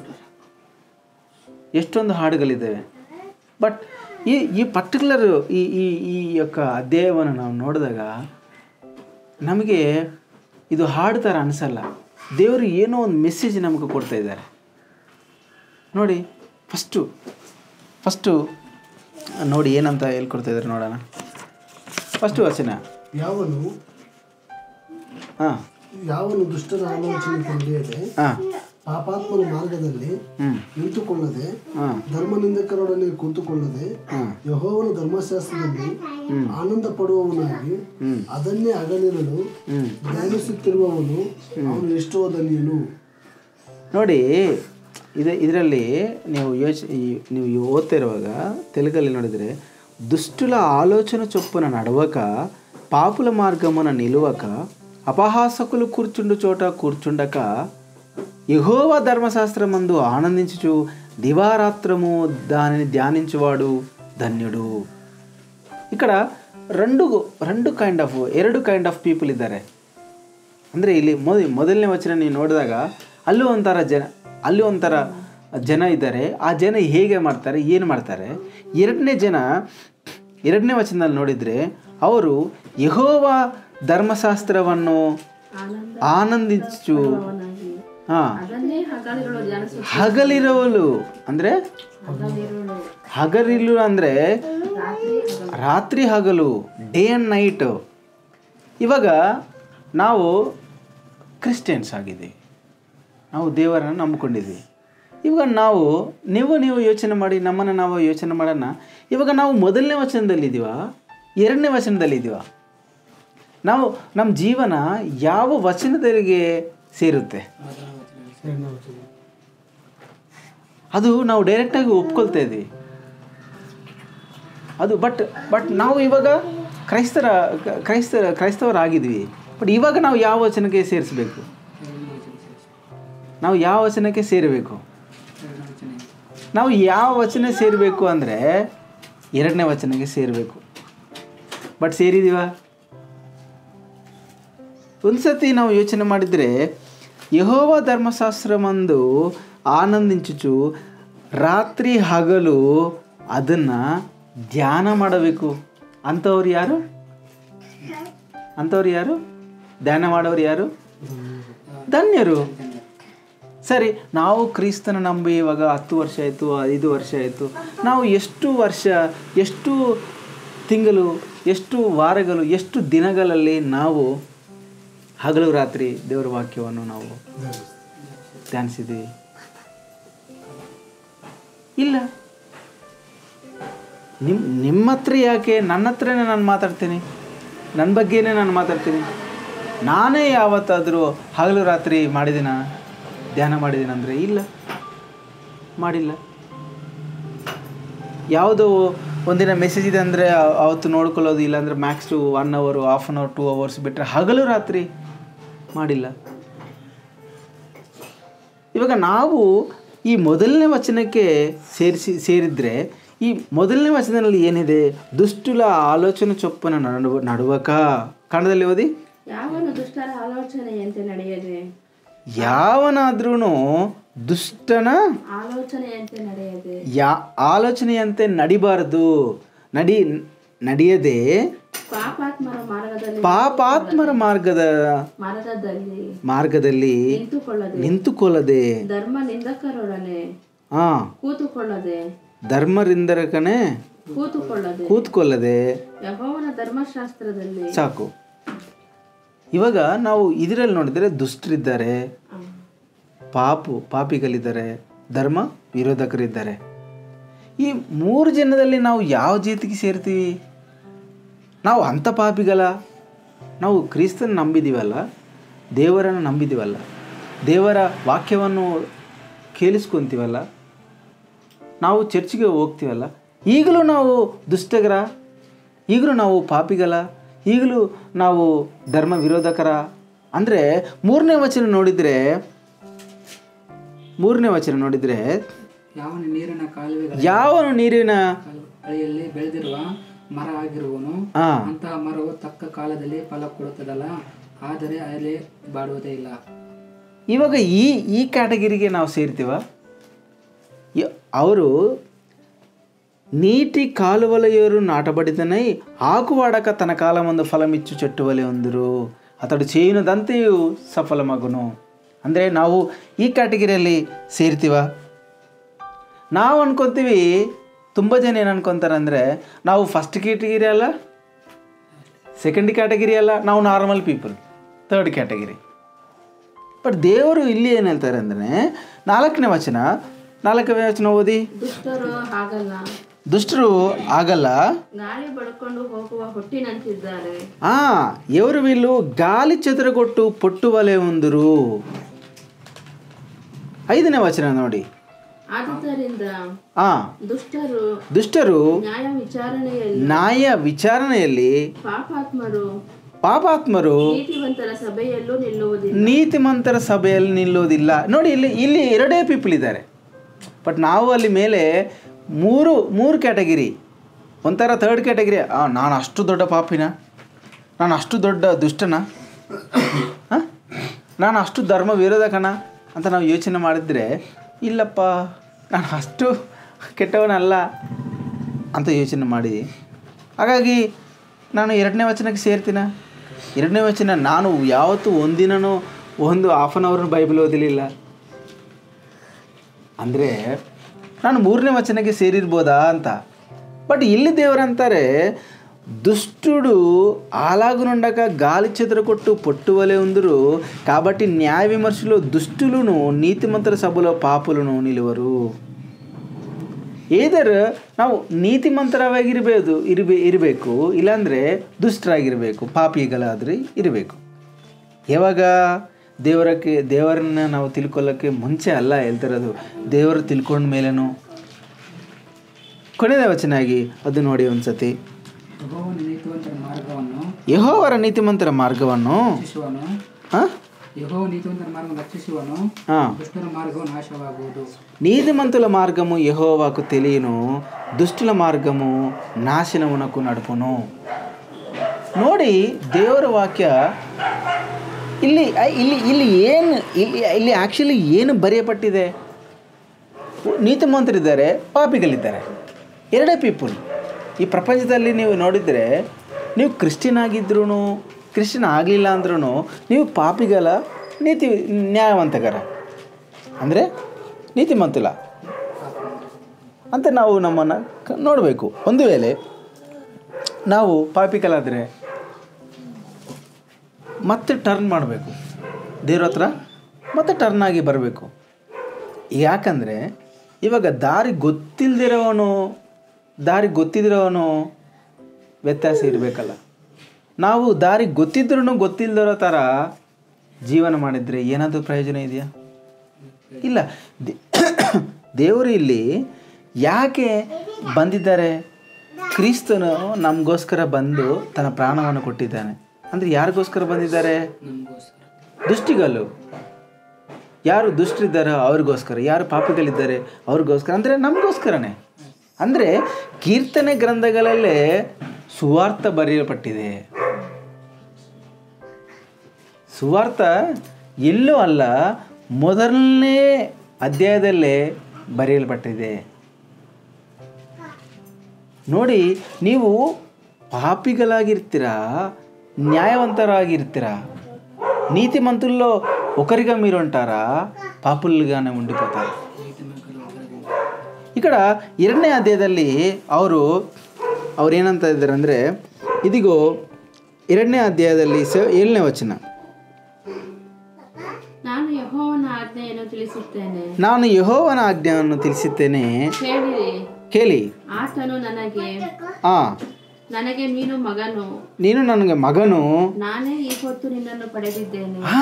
A: ಎಷ್ಟೊಂದು ಹಾಡುಗಳಿದ್ದಾವೆ ಬಟ್ ಈ ಈ ಪರ್ಟಿಕ್ಯುಲರ್ ಈ ಈ ಈ యొక్క ಅಧ್ಯಾಯವನ್ನು ನಾವು ನೋಡಿದಾಗ ನಮಗೆ ಇದು ಹಾಡು ಥರ ಅನಿಸಲ್ಲ ದೇವರು ಏನೋ ಒಂದು ಮೆಸೇಜ್ ನಮಗೆ ಕೊಡ್ತಾ ಇದ್ದಾರೆ ನೋಡಿ ಫಸ್ಟು ಫಸ್ಟು ನೋಡಿ ಏನಂತ ಹೇಳ್ಕೊಡ್ತಾ ಇದ್ದಾರೆ ನೋಡೋಣ ಫಸ್ಟು ವಚನ
B: ಯಾವನು
A: ಹಾಂ
B: ಯಾವನು ದುಷ್ಟರ ಆಲೋಚನೆ ತಿಳಿಯದೆ
A: ಹಾಂ
B: ಪಾಪಾತ್ಮನ ಮಾರ್ಗದಲ್ಲಿ
A: ಹ್ಞೂ
B: ನಿಂತುಕೊಳ್ಳದೆ
A: ಹಾಂ
B: ಧರ್ಮನಿಂದಕರೊಡನೆ ಕುಂತುಕೊಳ್ಳದೆ
A: ಹಾಂ
B: ಯಹೋವನ ಧರ್ಮಶಾಸ್ತ್ರದಲ್ಲಿ ಆನಂದ ಪಡುವವನಾಗಿ ಅದನ್ನೇ ಹಗಲಿರಲು
A: ಹ್ಞೂ
B: ಧ್ಯಾನಿಸುತ್ತಿರುವವನು ಅವನು ಎಷ್ಟೋ ಧನ್ಯನು
A: ನೋಡಿ ಇದೆ ಇದರಲ್ಲಿ ನೀವು ಯೋಚ ಈ- ನೀವು ಇವ್ ಓದ್ತಾ ಇರುವಾಗ ತೆಲುಗಲ್ಲಿ ನೋಡಿದರೆ ದುಷ್ಟುಲ ಆಲೋಚన చొప్పున నడవక పాపుల మార్గమున నిలువక అపహాసకులు కూర్చుండు చోట కూర్చుండక యహోవ ధర్మశాస్త్రమందు ఆనందించుచు దివారాత్రము దానిని ధ్యానించువాడు ధన్యుడు ఇక్కడ రెండు రెండు ಕೈಂಡ್ ಆಫ್ ಎರಡು ಕೈಂಡ್ ಆಫ್ ಪೀಪಲ್ ಇದ್ದಾರೆ ಅಂದರೆ ಇಲ್ಲಿ ಮೊದ ಮೊದಲನೇ ವಚನ ನೀವು ನೋಡಿದಾಗ ಅಲ್ಲೂ ಒಂಥರ ಜನ ಅಲ್ಲಿ ಒಂಥರ ಜನ ಇದ್ದಾರೆ ಆ ಜನ ಹೇಗೆ ಮಾಡ್ತಾರೆ ಏನು ಮಾಡ್ತಾರೆ ಎರಡನೇ ಜನ ಎರಡನೇ ವಚನದಲ್ಲಿ ನೋಡಿದರೆ ಅವರು ಯಹೋವ ಧರ್ಮಶಾಸ್ತ್ರವನ್ನು ಆನಂದಿಸು ಹಾಂ
C: ಅದನ್ನೇ ಹಗಲಿರುಳು ಧ್ಯಾನಿಸು
A: ಹಗಲಿರುವಲು ಅಂದರೆ
C: ಹಗಲಿರುಳು
A: ಹಗಲಿರು ಅಂದರೆ ರಾತ್ರಿ ಹಗಲು ಡೇ ಆ್ಯಂಡ್ ನೈಟು ಇವಾಗ ನಾವು ಕ್ರಿಶ್ಚಿಯನ್ಸ್ ಆಗಿದ್ದೀವಿ ನಾವು ದೇವರನ್ನು ನಂಬ್ಕೊಂಡಿದ್ದೀವಿ ಇವಾಗ ನಾವು ನೀವು ನೀವು ಯೋಚನೆ ಮಾಡಿ ನಮ್ಮನ್ನು ನಾವು ಯೋಚನೆ ಮಾಡೋಣ ಇವಾಗ ನಾವು ಮೊದಲನೇ ವಚನದಲ್ಲಿದ್ದೀವ ಎರಡನೇ ವಚನದಲ್ಲಿದ್ದೀವ ನಾವು ನಮ್ಮ ಜೀವನ ಯಾವ ವಚನದಲ್ಲಿಗೆ ಸೇರುತ್ತೆ ಅದು ನಾವು ಡೈರೆಕ್ಟಾಗಿ ಒಪ್ಕೊಳ್ತಾ ಇದ್ದೀವಿ ಅದು ಬಟ್ ಬಟ್ ನಾವು ಇವಾಗ ಕ್ರೈಸ್ತರ ಕ್ರೈಸ್ತರ ಕ್ರೈಸ್ತವರಾಗಿದ್ವಿ ಬಟ್ ಇವಾಗ ನಾವು ಯಾವ ವಚನಕ್ಕೆ ಸೇರಿಸಬೇಕು ನಾವು ಯಾವ ವಚನಕ್ಕೆ ಸೇರಬೇಕು ನಾವು ಯಾವ ವಚನ ಸೇರಬೇಕು ಅಂದರೆ ಎರಡನೇ ವಚನಕ್ಕೆ ಸೇರಬೇಕು ಬಟ್ ಸೇರಿದೀವ ಒಂದ್ಸತಿ ನಾವು ಯೋಚನೆ ಮಾಡಿದರೆ ಯಹೋವ ಧರ್ಮಶಾಸ್ತ್ರಮಂದು ಆನಂದಿಂಚುಚು ರಾತ್ರಿ ಹಗಲು ಅದನ್ನು ಧ್ಯಾನ ಮಾಡಬೇಕು ಅಂಥವ್ರು ಯಾರು ಅಂಥವ್ರು ಯಾರು ಧ್ಯಾನ ಮಾಡೋರು ಯಾರು ಧನ್ಯರು ಸರಿ ನಾವು ಕ್ರಿಸ್ತನ ನಂಬಿ ಇವಾಗ ಹತ್ತು ವರ್ಷ ಆಯಿತು ಐದು ವರ್ಷ ಆಯಿತು ನಾವು ಎಷ್ಟು ವರ್ಷ ಎಷ್ಟು ತಿಂಗಳು ಎಷ್ಟು ವಾರಗಳು ಎಷ್ಟು ದಿನಗಳಲ್ಲಿ ನಾವು ಹಗಲು ರಾತ್ರಿ ದೇವರ ವಾಕ್ಯವನ್ನು ನಾವು ಧ್ಯಾನಿಸಿದ್ದೀವಿ ಇಲ್ಲ ನಿಮ್ಮ ನಿಮ್ಮ ಹತ್ರ ಯಾಕೆ ನನ್ನ ಹತ್ರನೇ ನಾನು ಮಾತಾಡ್ತೀನಿ ನನ್ನ ಬಗ್ಗೆನೇ ನಾನು ಮಾತಾಡ್ತೀನಿ ನಾನೇ ಯಾವತ್ತಾದರೂ ಹಗಲು ರಾತ್ರಿ ಮಾಡಿದ್ದೀನ ಧ್ಯಾನ ಮಾಡಿದ್ದೀನಿ ಅಂದರೆ ಇಲ್ಲ ಮಾಡಿಲ್ಲ ಯಾವುದೋ ಒಂದಿನ ಮೆಸೇಜ್ ಇದೆ ಅಂದರೆ ಅವತ್ತು ನೋಡ್ಕೊಳ್ಳೋದು ಇಲ್ಲಾಂದರೆ ಮ್ಯಾಕ್ಸ್ ಟು ಒನ್ ಅವರು half an hour two hours ಬಿಟ್ಟರೆ ಹಗಲು ರಾತ್ರಿ ಮಾಡಿಲ್ಲ ಇವಾಗ ನಾವು ಈ ಮೊದಲನೇ ವಚನಕ್ಕೆ ಸೇರಿಸಿ ಸೇರಿದರೆ ಈ ಮೊದಲನೇ ವಚನದಲ್ಲಿ ಏನಿದೆ ದುಷ್ಟುಲ ಆಲೋಚನೆ ಚೊಪ್ಪನ ನಡುವ ನಡುವಕ ಕನ್ನಡದಲ್ಲಿ ಓದಿ
C: ಯಾವನು ದುಷ್ಟರ ಆಲೋಚನೆಯಂತೆ ನಡೆಯದೆ
A: ಯಾವನಾದ್ರೂ ದುಷ್ಟನ
C: ಆಲೋಚನೆಯಂತೆ ನಡೆಯದೆ
A: ಯಾ ಆಲೋಚನೆಯಂತೆ ನಡಿಬಾರದು ನಡಿ ನಡೆಯದೆ
C: ಪಾಪಾತ್ಮರ ಮಾರ್ಗದಲ್ಲಿ ಮಾರ್ಗದಲ್ಲಿ
A: ಪಾಪಾತ್ಮರ ಮಾರ್ಗದ
C: ಮಾರ್ಗದಲ್ಲಿ
A: ಮಾರ್ಗದಲ್ಲಿ
C: ನಿಂತುಕೊಳ್ಳದೆ
A: ನಿಂತುಕೊಳ್ಳದೆ
C: ಧರ್ಮ ನಿಂದಕರೊಡನೆ
A: ಹಾ
C: ಕೂತುಕೊಳ್ಳದೆ
A: ಧರ್ಮರಿಂದರಕನೇ
C: ಕೂತುಕೊಳ್ಳದೆ
A: ಕೂತ್ಕೊಳ್ಳದೆ
C: ಯಹೋವನ ಧರ್ಮಶಾಸ್ತ್ರದಲ್ಲಿ
A: ಸಾಕು ಇವಾಗ ನಾವು ಇದರಲ್ಲಿ ನೋಡಿದರೆ ದುಷ್ಟರಿದ್ದಾರೆ
C: ಆ,
A: ಪಾಪು ಪಾಪಿಗಳಿದ್ದಾರೆ ಧರ್ಮ ವಿರೋಧಕರಿದ್ದಾರೆ ಈ ಮೂರು ಜನದಲ್ಲಿ ನಾವು ಯಾವ ಜಾತಿಗೆ ಸೇರ್ತೀವಿ ನಾವು ಅಂಥ ಪಾಪಿಗಳ ನಾವು ಕ್ರಿಸ್ತನ ನಂಬಿದ್ದೀವಲ್ಲ ದೇವರನ್ನು ನಂಬಿದ್ದೀವಲ್ಲ ದೇವರ ವಾಕ್ಯವನ್ನು ಕೇಳಿಸ್ಕೊಂತೀವಲ್ಲ ನಾವು ಚರ್ಚಿಗೆ ಹೋಗ್ತೀವಲ್ಲ ಈಗಲೂ ನಾವು ದುಷ್ಟಗರ ಈಗಲೂ ನಾವು ಪಾಪಿಗಳ ಈಗಲೂ ನಾವು ಧರ್ಮ ವಿರೋಧಕರ ಅಂದರೆ ಮೂರನೇ ವಚನ ನೋಡಿದರೆ ಮೂರನೇ ವಚನ ನೋಡಿದರೆ
D: ಯಾವನ ನೀರಿನ ಕಾಲುವೆಗಳ
A: ಯಾವನು ನೀರಿನ
D: ಬಳಿಯಲ್ಲಿ ಬೆಳೆದಿರುವ ಮರ ಆಗಿರುವನು
A: ಆ,
D: ಅಂತಹ ಮರವು ತಕ್ಕ ಕಾಲದಲ್ಲಿ ಫಲ ಕೊಡುತ್ತದಲ್ಲ ಆದರೆ ಅಲ್ಲಿ ಬಾಡುವುದೇ ಇಲ್ಲ
A: ಇವಾಗ ಈ ಈ ಕ್ಯಾಟಗಿರಿಗೆ ನಾವು ಸೇರ್ತೀವ ಯ- ಅವರು నీటి కాలువలయోరు నాటబడితేనై ఆకువాడక తన కాలమందు ఫలమిచ్చు చెట్టు వలె ఉందిరు అతడు చేయునదంತೆಯೂ ಸಫಲಮಗುನು ಅಂದರೆ ನಾವು ಈ ಕ್ಯಾಟಗಿರಿಯಲ್ಲಿ ಸೇರ್ತೀವ ನಾವು ಅನ್ಕೊತೀವಿ ತುಂಬ ಜನ ಏನು ಅನ್ಕೊತಾರೆ ಅಂದರೆ ನಾವು ಫಸ್ಟ್ ಕ್ಯಾಟಗಿರಿ ಅಲ್ಲ ಸೆಕೆಂಡ್ ಕ್ಯಾಟಗಿರಿ ಅಲ್ಲ ನಾವು normal people third category but ದೇವರು ಇಲ್ಲಿ ಏನು ಹೇಳ್ತಾರೆ ಅಂದರೆ ನಾಲ್ಕನೇ ವಚನ ನಾಲ್ಕನೇ ವಚನ ಓದಿ
C: ದುಷ್ಟರು ಹಾಗಲ್ಲ
A: ದುಷ್ಟರು ಆಗಲ್ಲ
C: ಗಾಳಿ ಬಡ್ಕೊಂಡು ಹೋಗುವ ಹೊಟ್ಟಿನಂತಿದ್ದಾರೆ
A: ಆ ఎవరు వీళ్ళు గాలి చెదరగొట్టు పొట్టు వలె ఉందురు ಐದನೇ ವಚನ ನೋಡಿ
C: ಆದುದರಿಂದ
A: ಆ
C: ದುಷ್ಟರು
A: ದುಷ್ಟರು
C: ನ್ಯಾಯ ವಿಚಾರಣೆಯಲ್ಲಿ
A: ನ್ಯಾಯ ವಿಚಾರಣೆಯಲ್ಲಿ
C: ಪಾಪಾತ್ಮರು
A: ಪಾಪಾತ್ಮರು
C: ನೀತಿವಂತರ ಸಭೆಯಲ್ಲೂ ನಿಲ್ಲುವುದಿಲ್ಲ
A: ನೀತಿಮಂತರ ಸಭೆಯಲ್ಲಿ ನಿಲ್ಲೋದಿಲ್ಲ ನೋಡಿ ಇಲ್ಲಿ ಇಲ್ಲಿ ಎರಡೇ ಪೀಪಲ್ ಇದ್ದಾರೆ ಬಟ್ ನಾವು ಅಲ್ಲಿ ಮೇಲೆ ಮೂರು ಮೂರು ಕ್ಯಾಟಗಿರಿ ಒಂಥರ ಥರ್ಡ್ ಕ್ಯಾಟಗಿರಿ ನಾನು ಅಷ್ಟು ದೊಡ್ಡ ಪಾಪಿನ ನಾನು ಅಷ್ಟು ದೊಡ್ಡ ದುಷ್ಟನ ಆ? ನಾನು ಅಷ್ಟು ಧರ್ಮ ವಿರೋಧಕನ ಅಂತ ನಾವು ಯೋಚನೆ ಮಾಡಿದ್ರೆ ಇಲ್ಲಪ್ಪ ನಾನು ಅಷ್ಟು ಕೆಟ್ಟವನಲ್ಲ ಅಂತ ಯೋಚನೆ ಮಾಡಿ ಹಾಗಾಗಿ ನಾನು ಎರಡನೇ ವಚನಕ್ಕೆ ಸೇರ್ತೀನ ಎರಡನೇ ವಚನ ನಾನು ಯಾವತ್ತೂ ಒಂದಿನನೂ ಒಂದು ಹಾಫ್ ಆನ್ ಅವರ್ ಬೈಬಲ್ ಓದಲಿಲ್ಲ ಅಂದರೆ ನಾನು ಮೂರನೇ ವಚನಕ್ಕೆ ಸೇರಿರ್ಬೋದಾ ಅಂತ ಬಟ್ ಇಲ್ಲಿ ದೇವರಂತಾರೆ దుష్టుడు అలాగునుండక గాలి చెదరగొట్టు పొట్టువలే ఉందరు కాబట్టి న్యాయ విమర్శలో దుష్టులను నీతిమంతుల సభలో పాపులను నిలువరు ಏದರ್ ನಾವು ನೀತಿಮಂತರವಾಗಿರಬೇಕು ಇರಬೇ ಇರಬೇಕು ಇಲ್ಲಾಂದರೆ ದುಷ್ಟರಾಗಿರಬೇಕು ಪಾಪಿಗಳಾದರೆ ಇರಬೇಕು ಯಾವಾಗ ದೇವರಕ್ಕೆ ದೇವರನ್ನ ನಾವು ತಿಳ್ಕೊಳ್ಳೋಕ್ಕೆ ಮುಂಚೆ ಅಲ್ಲ ಹೇಳ್ತಿರೋದು ದೇವರು ತಿಳ್ಕೊಂಡ ಮೇಲೇನು ಕೊನೆಯ ವಚನಾಗಿ ಅದು ನೋಡಿ ಒಂದ್ಸತಿ
D: ಯೆಹೋವನ ನೀತಿವಂತರ ಮಾರ್ಗವನ್ನು
A: ಯಹೋವರ ನೀತಿಮಂತರ ಮಾರ್ಗವನ್ನು
D: ರಕ್ಷಿಸುವನು
A: ಹಾಂ
D: ಯೆಹೋವ ನೀತಿವಂತರ ಮಾರ್ಗವನ್ನು ರಕ್ಷಿಸುವನು
A: ಹಾಂ
D: ದುಷ್ಟರ ಮಾರ್ಗವು ನಾಶವಾಗುವುದು
A: నీతిమంతుల మార్గము యెహోవాకు తెలియను దుష్టుల మార్గము నాశనమునకు నడుపును ನೋಡಿ ದೇವರ ವಾಕ್ಯ ಇಲ್ಲಿ ಇಲ್ಲಿ ಇಲ್ಲಿ ಏನು ಇಲ್ಲಿ ಇಲ್ಲಿ ಆ್ಯಕ್ಚುಲಿ ಏನು ಬರೆಯಪಟ್ಟಿದೆ ನೀತಿಮಂತರಿದ್ದಾರೆ ಪಾಪಿಗಳಿದ್ದಾರೆ ಎರಡೇ ಪೀಪಲ್ ಈ ಪ್ರಪಂಚದಲ್ಲಿ ನೀವು ನೋಡಿದರೆ ನೀವು ಕ್ರಿಶ್ಚಿಯನ್ ಆಗಿದ್ರೂ ಕ್ರಿಶ್ಚಿಯನ್ ಆಗಲಿಲ್ಲ ಅಂದ್ರೂ ನೀವು ಪಾಪಿಗಳ ನೀತಿ ನ್ಯಾಯವಂತಕರ ಅಂದರೆ ನೀತಿಮಂತುಲ ಅಂತ ನಾವು ನಮ್ಮನ್ನು ಕ- ನೋಡಬೇಕು ಒಂದು ವೇಳೆ ನಾವು ಪಾಪಿಗಳಾದರೆ ಮತ್ತೆ ಟರ್ನ್ ಮಾಡಬೇಕು ದೇವ್ರ ಹತ್ರ ಮತ್ತೆ ಟರ್ನ್ ಆಗಿ ಬರಬೇಕು ಯಾಕಂದರೆ ಇವಾಗ ದಾರಿ ಗೊತ್ತಿಲ್ಲದಿರೋವನು ದಾರಿ ಗೊತ್ತಿದ್ದಿರೋವನು ವ್ಯತ್ಯಾಸ ಇರಬೇಕಲ್ಲ ನಾವು ದಾರಿ ಗೊತ್ತಿದ್ರೂ ಗೊತ್ತಿಲ್ಲದಿರೋ ಥರ ಜೀವನ ಮಾಡಿದರೆ ಏನಾದರೂ ಪ್ರಯೋಜನ ಇದೆಯಾ ಇಲ್ಲ ದೇ- ದೇವರು ಇಲ್ಲಿ ಯಾಕೆ ಬಂದಿದ್ದಾರೆ ಕ್ರಿಸ್ತನು ನಮಗೋಸ್ಕರ ಬಂದು ತನ್ನ ಪ್ರಾಣವನ್ನು ಕೊಟ್ಟಿದ್ದಾನೆ ಅಂದರೆ ಯಾರಿಗೋಸ್ಕರ ಬಂದಿದ್ದಾರೆ
D: ನಮಗೋಸ್ಕರ
A: ದುಷ್ಟಿಗಳು ಯಾರು ದುಷ್ಟರಿದ್ದಾರೋ ಅವ್ರಿಗೋಸ್ಕರ ಯಾರು ಪಾಪಿಗಳಿದ್ದಾರೆ ಅವ್ರಿಗೋಸ್ಕರ ಅಂದರೆ ನಮಗೋಸ್ಕರನೇ ಅಂದರೆ ಕೀರ್ತನೆ ಗ್ರಂಥಗಳಲ್ಲೇ ಸುವಾರ್ಥ ಬರೆಯಲ್ಪಟ್ಟಿದೆ ಸುವಾರ್ಥ ಎಲ್ಲೂ ಅಲ್ಲ ಮೊದಲನೇ ಅಧ್ಯಾಯದಲ್ಲೇ ಬರೆಯಲ್ಪಟ್ಟಿದೆ ನೋಡಿ ನೀವು ಪಾಪಿಗಳಾಗಿರ್ತೀರಾ న్యాయవంతరాగిర్తిరా నీతిమంతుల్లో ఒకరిగా మీరు ఉంటారా పాపులుగానే ఉండిపోతారు ఇక్కడ ಎರಡನೇ ಅಧ್ಯಾಯದಲ್ಲಿ ಅವರು ಅವ್ರು ಏನಂತ ಇದ್ದಾರೆ ಅಂದರೆ ಇದಿಗೋ ಎರಡನೇ ಅಧ್ಯಾಯದಲ್ಲಿ ಸ ಏಳನೇ ವಚನ
C: ನಾನು ಯಹೋವನ ಆಜ್ಞೆಯನ್ನು ತಿಳಿಸುತ್ತೇನೆ
A: ನಾನು ಯಹೋವನ ಆಜ್ಞೆಯನ್ನು ತಿಳಿಸುತ್ತೇನೆ
C: ಕೇಳಿರಿ
A: ಕೇಳಿ
C: ಆತನು ನನಗೆ
A: ಆ
C: ನನಗೆ ನೀನು ಮಗನು
A: ನೀನು ನನಗೆ ಮಗನು
C: ನಾನೇ ಈ ಹೊತ್ತು ನಿನ್ನನ್ನು ಪಡೆದಿದ್ದೇನೆ
A: ಹಾ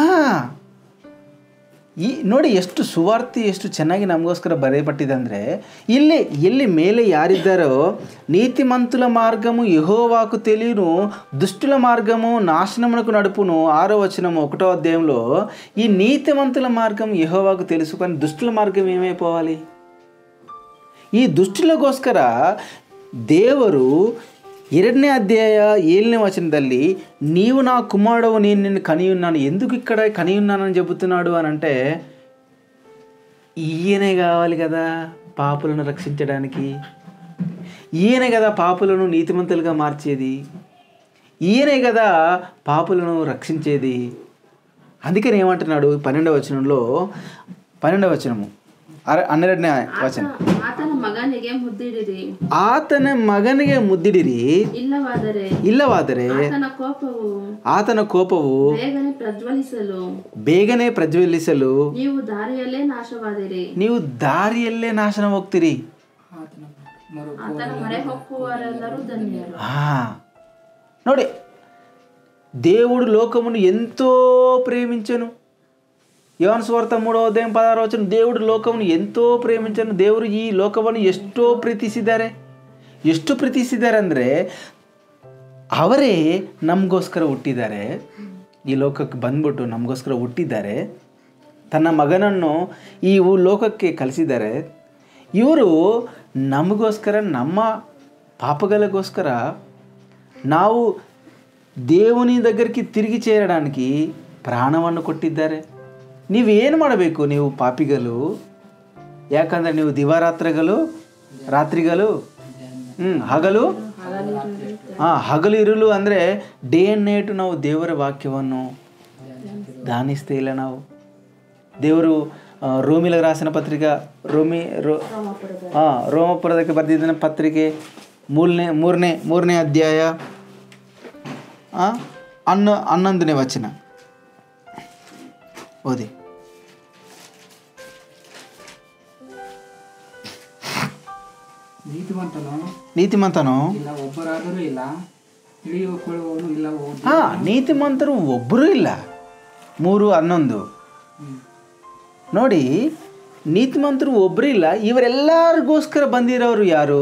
A: ಈ ನೋಡಿ ಎಷ್ಟು ಸುವಾರ್ತೆ ಎಷ್ಟು ಚೆನ್ನಾಗಿ ನಮಗೋಸ್ಕರ ಬರೆಯಪಟ್ಟಿದೆ ಅಂದರೆ ಇಲ್ಲಿ ಎಲ್ಲಿ ಮೇಲೆ ಯಾರಿದ್ದಾರೋ నీతిమంతుల మార్గము యెహోవాకు తెలియను దుష్టుల మార్గము నాశనమునకు నడుపును ఆరో వచనము ఒకటో అధ్యాయంలో ఈ నీతిమంతుల మార్గం యెహోవాకు తెలుసు కానీ దుష్టుల మార్గం ఏమైపోవాలి ಈ ದುಷ್ಟರಿಗೋಸ್ಕರ ದೇವರು ಎರಡನೇ ಅಧ್ಯಾಯ ಏಳನೇ ವಚನದಲ್ಲಿ నీవు నా కుమారుడవు నేను నిన్ను కనియున్నాను ఎందుకు ఇక్కడ కనియున్నానని చెబుతున్నాడు అని అంటే ఈయనే కావాలి కదా పాపులను రక్షించడానికి ఈయనే కదా పాపులను నీతిమంతులుగా మార్చేది ఈయనే కదా పాపులను రక్షించేది అందుకని ఏమంటున్నాడు పన్నెండవ వచనంలో పన్నెండవ వచనము అర హನ್ನೆರಡನೇ ವಚನ
C: ಆತನ ಮಗನಿಗೆ ಮುದ್ದಿಡಿರಿ
A: ಆತನ ಮಗನಿಗೆ ಮುದ್ದಿಡಿರಿ
C: ಇಲ್ಲವಾದರೆ
A: ಇಲ್ಲವಾದರೆ
C: ಆತನ ಕೋಪವು
A: ಆತನ ಕೋಪವು
C: ಬೇಗನೆ ಪ್ರಜ್ವಲಿಸಲು
A: ಬೇಗನೆ ಪ್ರಜ್ವಲಿಸಲು
C: ನೀವು ದಾರಿಯಲ್ಲೇ ನಾಶವಾದಿರಿ
A: ನೀವು ದಾರಿಯಲ್ಲೇ ನಾಶನ ಹೋಗ್ತೀರಿ
D: ಆತನ ಮರು
C: ಆತನ ಮೊರೆ ಹೊಕ್ಕುವರೆಲ್ಲರೂ ಧನ್ಯರು
A: ఆ, ನೋಡಿ దేవుడు లోకమును ఎంతో ప్రేమించను యోహాను ಸ್ವಾರ್ಥ ಮೂಡೋ ಅಧ್ಯಾಯ ಪದಾರ ವಚನ ದೇವರು ಲೋಕವನ್ನು ಎಂತೋ ಪ್ರೇಮಿಂಚನು ದೇವರು ಈ ಲೋಕವನ್ನು ಎಷ್ಟೋ ಪ್ರೀತಿಸಿದ್ದಾರೆ ಎಷ್ಟು ಪ್ರೀತಿಸಿದ್ದಾರೆ ಅಂದರೆ ಅವರೇ ನಮಗೋಸ್ಕರ ಹುಟ್ಟಿದ್ದಾರೆ ಈ ಲೋಕಕ್ಕೆ ಬಂದ್ಬಿಟ್ಟು ನಮಗೋಸ್ಕರ ಹುಟ್ಟಿದ್ದಾರೆ ತನ್ನ ಮಗನನ್ನು ಈ ಉ- ಲೋಕಕ್ಕೆ ಕಲಿಸಿದ್ದಾರೆ ಇವರು ನಮಗೋಸ್ಕರ ನಮ್ಮ పాపగలగోస్కర ನಾವು దేవుని దగ్గరికి తిరిగి చేరడానికి ಪ್ರಾಣವನ್ನು ಕೊಟ್ಟಿದ್ದಾರೆ ನೀವೇನು ಮಾಡಬೇಕು ನೀವು ಪಾಪಿಗಳು ಯಾಕಂದರೆ ನೀವು ದಿವಾರಾತ್ರಗಳು ರಾತ್ರಿಗಳು ಹ್ಞೂ ಹಗಲು ಹಾಂ ಹಗಲು ಇರಲು ಅಂದರೆ ಡೇ ಆ್ಯಂಡ್ ನೈಟ್ ನಾವು ದೇವರ ವಾಕ್ಯವನ್ನು ಧ್ಯಾನಿಸ್ತೇ ಇಲ್ಲ ನಾವು ದೇವರು ಆ, ರೋಮಿಲ ರಾಸನ ಪತ್ರಿಕಾ ರೋಮಿ ರೋ ಹಾಂ ರೋಮಪುರದಕ್ಕೆ ಬರೆದಿದ್ದ ಪತ್ರಿಕೆ ಮೂರನೇ ಮೂರನೇ ಮೂರನೇ ಅಧ್ಯಾಯ ಆ, ಹನ್ನ ಹನ್ನೊಂದನೇ ವಚನ ಓದಿ
D: ನೀತಿವಂತನು
A: ನೀತಿಮಂತನು
D: ಇಲ್ಲ ಒಬ್ಬರಾದರೂ ಇಲ್ಲ ತಿಳಿದುಕೊಳ್ಳುವವನು ಇಲ್ಲ ಓ-
A: ಹಾಂ ನೀತಿಮಂತರು ಒಬ್ಬರೂ ಇಲ್ಲ ಮೂರು ಹನ್ನೊಂದು ನೋಡಿ ನೀತಿಮಂತರು ಒಬ್ಬರು ಇಲ್ಲ ಇವರೆಲ್ಲರಿಗೋಸ್ಕರ ಬಂದಿರೋರು ಯಾರು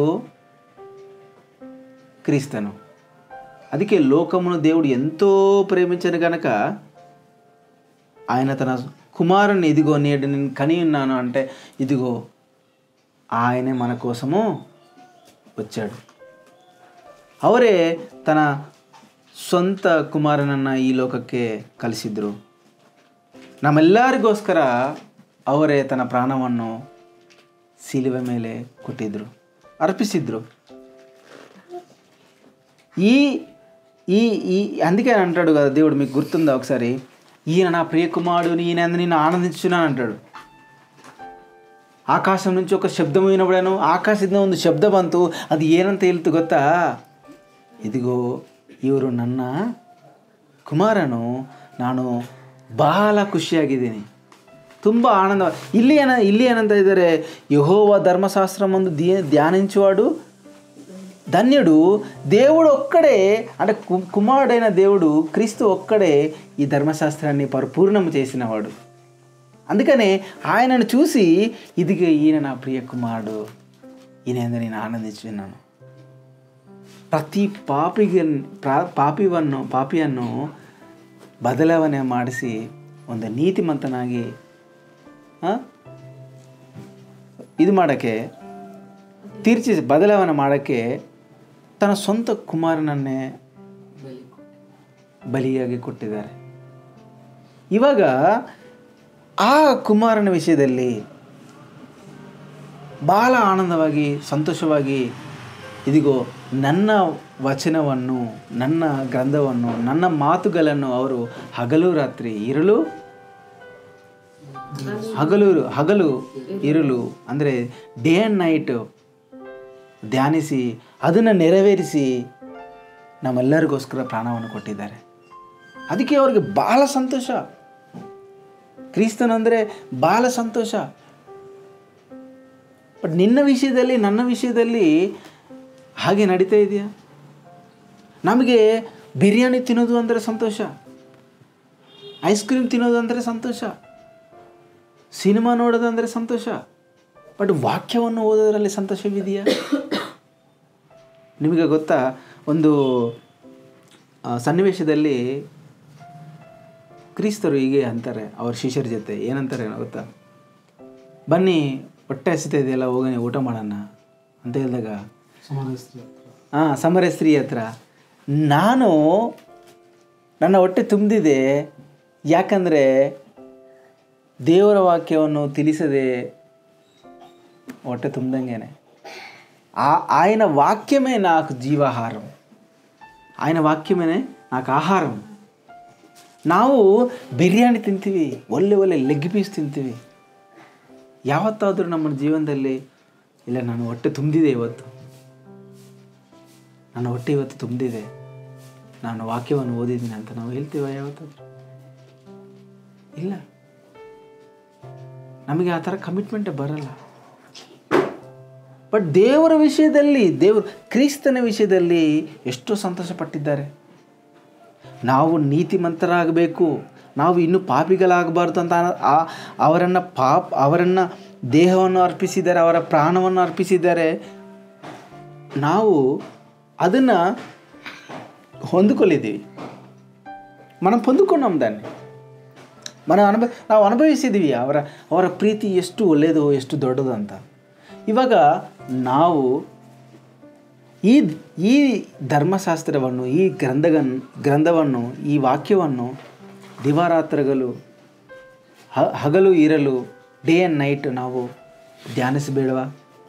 A: క్రీస్తను అందుకే లోకమును దేవుడు ఎంతో ప్రేమించను గనక ఆయన తన కుమారుని ఇదిగో నేడు నేను కని ఉన్నాను అంటే ఇదిగో ఆయనే మన కోసము వచ్చాడు ಅವರೇ ತನ್ನ ಸ್ವಂತ ಕುಮಾರನನ್ನು ಈ ಲೋಕಕ್ಕೆ ಕಲಿಸಿದ್ರು ನಮ್ಮೆಲ್ಲರಿಗೋಸ್ಕರ ಅವರೇ ತನ್ನ ಪ್ರಾಣವನ್ನು ಶಿಲುವೆ ಮೇಲೆ ಕೊಟ್ಟಿದ್ರು ಅರ್ಪಿಸಿದ್ರು ఈ ఈ ఈ అందుకే అంటాడు కదా దేవుడు మీకు గుర్తుందా ఒకసారి ఈయన నా ప్రియకుమారుడు ఈయన అందు నేను ఆనందించున్నాను అంటాడు ಆಕಾಶಂ నుంచి ఒక ಶಬ್ದ ವಿನಬಿಡನು ಆಕಾಶದಿಂದ ಒಂದು ಶಬ್ದ ಬಂತು ಅದು ಏನಂತ ಹೇಳ್ತು ಗೊತ್ತಾ ಇದಿಗೋ ಇವರು ನನ್ನ ಕುಮಾರನು ನಾನು ಬಹಳ ಖುಷಿಯಾಗಿದ್ದೀನಿ ತುಂಬ ಆನಂದ ಇಲ್ಲಿ ಏನ ಇಲ್ಲಿ ಏನಂತ ಇದ್ದಾರೆ ಯಹೋವ ధర్మశాస్త్రం ముందు ధ్యా ధ్యానించువాడు ధన్యుడు దేవుడు ఒక్కడే అంటే కు- కుమారుడైన దేవుడు క్రీస్తు ఒక్కడే ఈ ధర్మశాస్త్రాన్ని పరిపూర్ణం చేసినవాడు అందుకనే ఆయనను చూసి ఇదిగో ఈయన నా ప్రియ కుమారుడు ఈయన నేను ಆನಂದಿಸುವೆನು ಪ್ರತಿ ಪಾಪಿಗೆ ಪ್ರಾ ಪಾಪಿವನ್ನು ಪಾಪಿಯನ್ನು ಬದಲಾವಣೆ ಮಾಡಿಸಿ ಒಂದು ನೀತಿಮಂತನಾಗಿ ಆ, ಇದು ಮಾಡೋಕ್ಕೆ ತೀರ್ಚಿ ಬದಲಾವಣೆ ಮಾಡೋಕ್ಕೆ ತನ್ನ ಸ್ವಂತ ಕುಮಾರನನ್ನೇ ಬಲಿಯಾಗಿ ಕೊಟ್ಟಿದ್ದಾರೆ ಇವಾಗ ಆ ಕುಮಾರನ ವಿಷಯದಲ್ಲಿ ಬಹಳ ಆನಂದವಾಗಿ ಸಂತೋಷವಾಗಿ ಇದಿಗೋ ನನ್ನ ವಚನವನ್ನು ನನ್ನ ಗ್ರಂಥವನ್ನು ನನ್ನ ಮಾತುಗಳನ್ನು ಅವರು ಹಗಲು ರಾತ್ರಿ ಇರಲು ಹಗಲು ಹಗಲು ಇರಲು ಅಂದರೆ ಡೇ ಆ್ಯಂಡ್ ನೈಟ್ ಧ್ಯಾನಿಸಿ ಅದನ್ನು ನೆರವೇರಿಸಿ ನಮ್ಮೆಲ್ಲರಿಗೋಸ್ಕರ ಪ್ರಾಣವನ್ನು ಕೊಟ್ಟಿದ್ದಾರೆ ಅದಕ್ಕೆ ಅವ್ರಿಗೆ ಬಹಳ ಸಂತೋಷ ಕ್ರಿಸ್ತನಂದರೆ ಬಹಳ ಸಂತೋಷ ಬಟ್ ನಿನ್ನ ವಿಷಯದಲ್ಲಿ ನನ್ನ ವಿಷಯದಲ್ಲಿ ಹಾಗೆ ನಡೀತಾ ಇದೆಯಾ ನಮಗೆ ಬಿರಿಯಾನಿ ತಿನ್ನೋದು ಅಂದರೆ ಸಂತೋಷ ಐಸ್ ಕ್ರೀಮ್ ತಿನ್ನೋದು ಅಂದರೆ ಸಂತೋಷ ಸಿನಿಮಾ ನೋಡೋದು ಅಂದರೆ ಸಂತೋಷ ಬಟ್ ವಾಕ್ಯವನ್ನು ಓದೋದ್ರಲ್ಲಿ ಸಂತೋಷವಿದೆಯಾ ನಿಮಗೆ ಗೊತ್ತಾ ಒಂದು ಆ, ಸನ್ನಿವೇಶದಲ್ಲಿ ಕ್ರಿಸ್ತರು ಹೀಗೆ ಅಂತಾರೆ ಅವ್ರ ಶಿಷ್ಯರ ಜೊತೆ ಏನಂತಾರೆ ಏನೋ ಗೊತ್ತಾ ಬನ್ನಿ ಹೊಟ್ಟೆ ಹಸಿತಾ ಇದೆಯಲ್ಲ ಹೋಗಿ ಊಟ ಮಾಡೋಣ ಅಂತ ಹೇಳಿದಾಗ ಹಾಂ ಸಮರ ಸ್ತ್ರೀ ಹತ್ರ ನಾನು ನನ್ನ ಹೊಟ್ಟೆ ತುಂಬಿದೆ ಯಾಕಂದರೆ ದೇವರ ವಾಕ್ಯವನ್ನು ತಿಳಿಸದೆ ಹೊಟ್ಟೆ ತುಂಬ್ದಂಗೆನೆ ఆ ఆయన వాక్యమే నాకు జీవాహారం ఆయన వాక్యమే నాకు ఆహారం ನಾವು ಬಿರಿಯಾನಿ ತಿಂತೀವಿ ಒಳ್ಳೆ ಒಳ್ಳೆ ಲೆಗ್ ಪೀಸ್ ತಿಂತೀವಿ ಯಾವತ್ತಾದರೂ ನಮ್ಮ ಜೀವನದಲ್ಲಿ ಇಲ್ಲ ನಾನು ಹೊಟ್ಟೆ ತುಂಬಿದೆ ಇವತ್ತು ನನ್ನ ಹೊಟ್ಟೆ ಇವತ್ತು ತುಂಬಿದೆ ನಾನು ವಾಕ್ಯವನ್ನು ಓದಿದ್ದೀನಿ ಅಂತ ನಾವು ಹೇಳ್ತೀವ ಯಾವತ್ತಾದರೂ ಇಲ್ಲ ನಮಗೆ ಆ ಥರ ಕಮಿಟ್ಮೆಂಟೇ ಬರಲ್ಲ ಬಟ್ ದೇವರ ವಿಷಯದಲ್ಲಿ ದೇವರು ಕ್ರಿಸ್ತನ ವಿಷಯದಲ್ಲಿ ಎಷ್ಟು ಸಂತೋಷ ಪಟ್ಟಿದ್ದಾರೆ ನಾವು ನೀತಿಮಂತರಾಗಬೇಕು ನಾವು ಇನ್ನೂ ಪಾಪಿಗಳಾಗಬಾರ್ದು ಅಂತ ಆ- ಅವರನ್ನು ಪಾಪ ಅವರನ್ನು ದೇಹವನ್ನು ಅರ್ಪಿಸಿದ್ದಾರೆ ಅವರ ಪ್ರಾಣವನ್ನು ಅರ್ಪಿಸಿದ್ದಾರೆ ನಾವು ಅದನ್ನು ಹೊಂದಿಕೊಳ್ಳಿದ್ದೀವಿ మనం పొందుకున్నాం దాన్ని మనం ಅನುಭವ ನಾವು ಅನುಭವಿಸಿದ್ದೀವಿ ಅವರ ಅವರ ಪ್ರೀತಿ ಎಷ್ಟು ಒಳ್ಳೆಯದು ಎಷ್ಟು ದೊಡ್ಡದು ಅಂತ ಇವಾಗ ನಾವು ಈ ಈ ಧರ್ಮಶಾಸ್ತ್ರವನ್ನು ಈ ಗ್ರಂಥಗನ್ ಗ್ರಂಥವನ್ನು ಈ ವಾಕ್ಯವನ್ನು ದಿವಾರಾತ್ರಗಳು ಹ- ಹಗಲು ಇರಲು ಡೇ ಆ್ಯಂಡ್ ನೈಟ್ ನಾವು ಧ್ಯಾನಿಸಬೇಡವಾ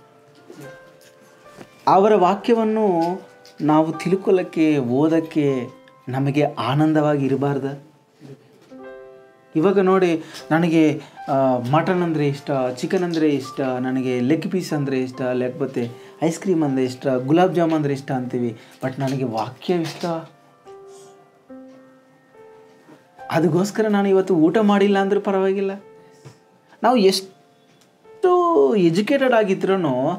A: ಅವರ ವಾಕ್ಯವನ್ನು ನಾವು ತಿಳ್ಕೊಳ್ಳೋಕ್ಕೆ ಓದೋಕ್ಕೆ ನಮಗೆ ಆನಂದವಾಗಿ ಇರಬಾರ್ದ ಇವಾಗ ನೋಡಿ ನನಗೆ ಮಟನ್ ಅಂದರೆ ಇಷ್ಟ ಚಿಕನ್ ಅಂದರೆ ಇಷ್ಟ ನನಗೆ ಲೆಗ್ ಪೀಸ್ ಅಂದರೆ ಇಷ್ಟ లేకపోతే ಐಸ್ ಕ್ರೀಮ್ ಅಂದರೆ ಇಷ್ಟ ಗುಲಾಬ್ ಜಾಮ್ ಅಂದರೆ ಇಷ್ಟ ಅಂತೀವಿ ಬಟ್ ನನಗೆ ವಾಕ್ಯ ಇಷ್ಟ ಅದಕ್ಕೋಸ್ಕರ ನಾನು ಇವತ್ತು ಊಟ ಮಾಡಿಲ್ಲ ಅಂದರೂ ಪರವಾಗಿಲ್ಲ ನಾವು ಎಷ್ಟು ಎಜುಕೇಟೆಡ್ ಆಗಿದ್ರೂ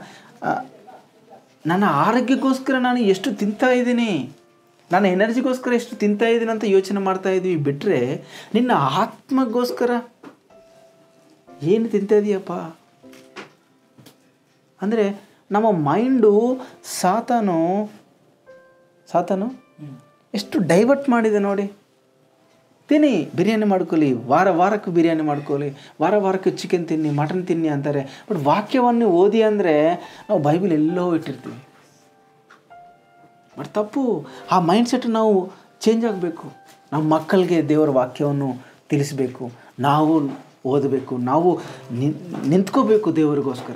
A: ನನ್ನ ಆರೋಗ್ಯಕ್ಕೋಸ್ಕರ ನಾನು ಎಷ್ಟು ತಿಂತಾ ಇದ್ದೀನಿ ನನ್ನ ಎನರ್ಜಿಗೋಸ್ಕರ ಎಷ್ಟು ತಿಂತಾ ಇದ್ದೀನಿ ಅಂತ ಯೋಚನೆ ಮಾಡ್ತಾ ಇದ್ದೀವಿ ಬಿಟ್ಟರೆ ನಿನ್ನ ಆತ್ಮಗೋಸ್ಕರ ಏನು ತಿಂತಾ ಇದೀಯಪ್ಪ ಅಂದರೆ ನಮ್ಮ ಮೈಂಡು ಸಾತಾನು ಸಾತಾನು ಎಷ್ಟು ಡೈವರ್ಟ್ ಮಾಡಿದೆ ನೋಡಿ ತಿನ್ನಿ ಬಿರಿಯಾನಿ ಮಾಡ್ಕೊಳ್ಳಿ ವಾರ ವಾರಕ್ಕೆ ಬಿರಿಯಾನಿ ಮಾಡ್ಕೊಳ್ಳಿ ವಾರ ವಾರಕ್ಕೆ ಚಿಕನ್ ತಿನ್ನಿ ಮಟನ್ ತಿನ್ನಿ ಅಂತಾರೆ ಬಟ್ ವಾಕ್ಯವನ್ನು ಓದಿ ಅಂದರೆ ನಾವು ಬೈಬಲ್ ಎಲ್ಲೋ ಇಟ್ಟಿರ್ತೀವಿ ಬಟ್ ತಪ್ಪು ಆ ಮೈಂಡ್ಸೆಟ್ ನಾವು ಚೇಂಜ್ ಆಗಬೇಕು ನಮ್ಮ ಮಕ್ಕಳಿಗೆ ದೇವರ ವಾಕ್ಯವನ್ನು ತಿಳಿಸಬೇಕು ನಾವು ಓದಬೇಕು ನಾವು ನಿನ್ ನಿಂತ್ಕೋಬೇಕು ದೇವರಿಗೋಸ್ಕರ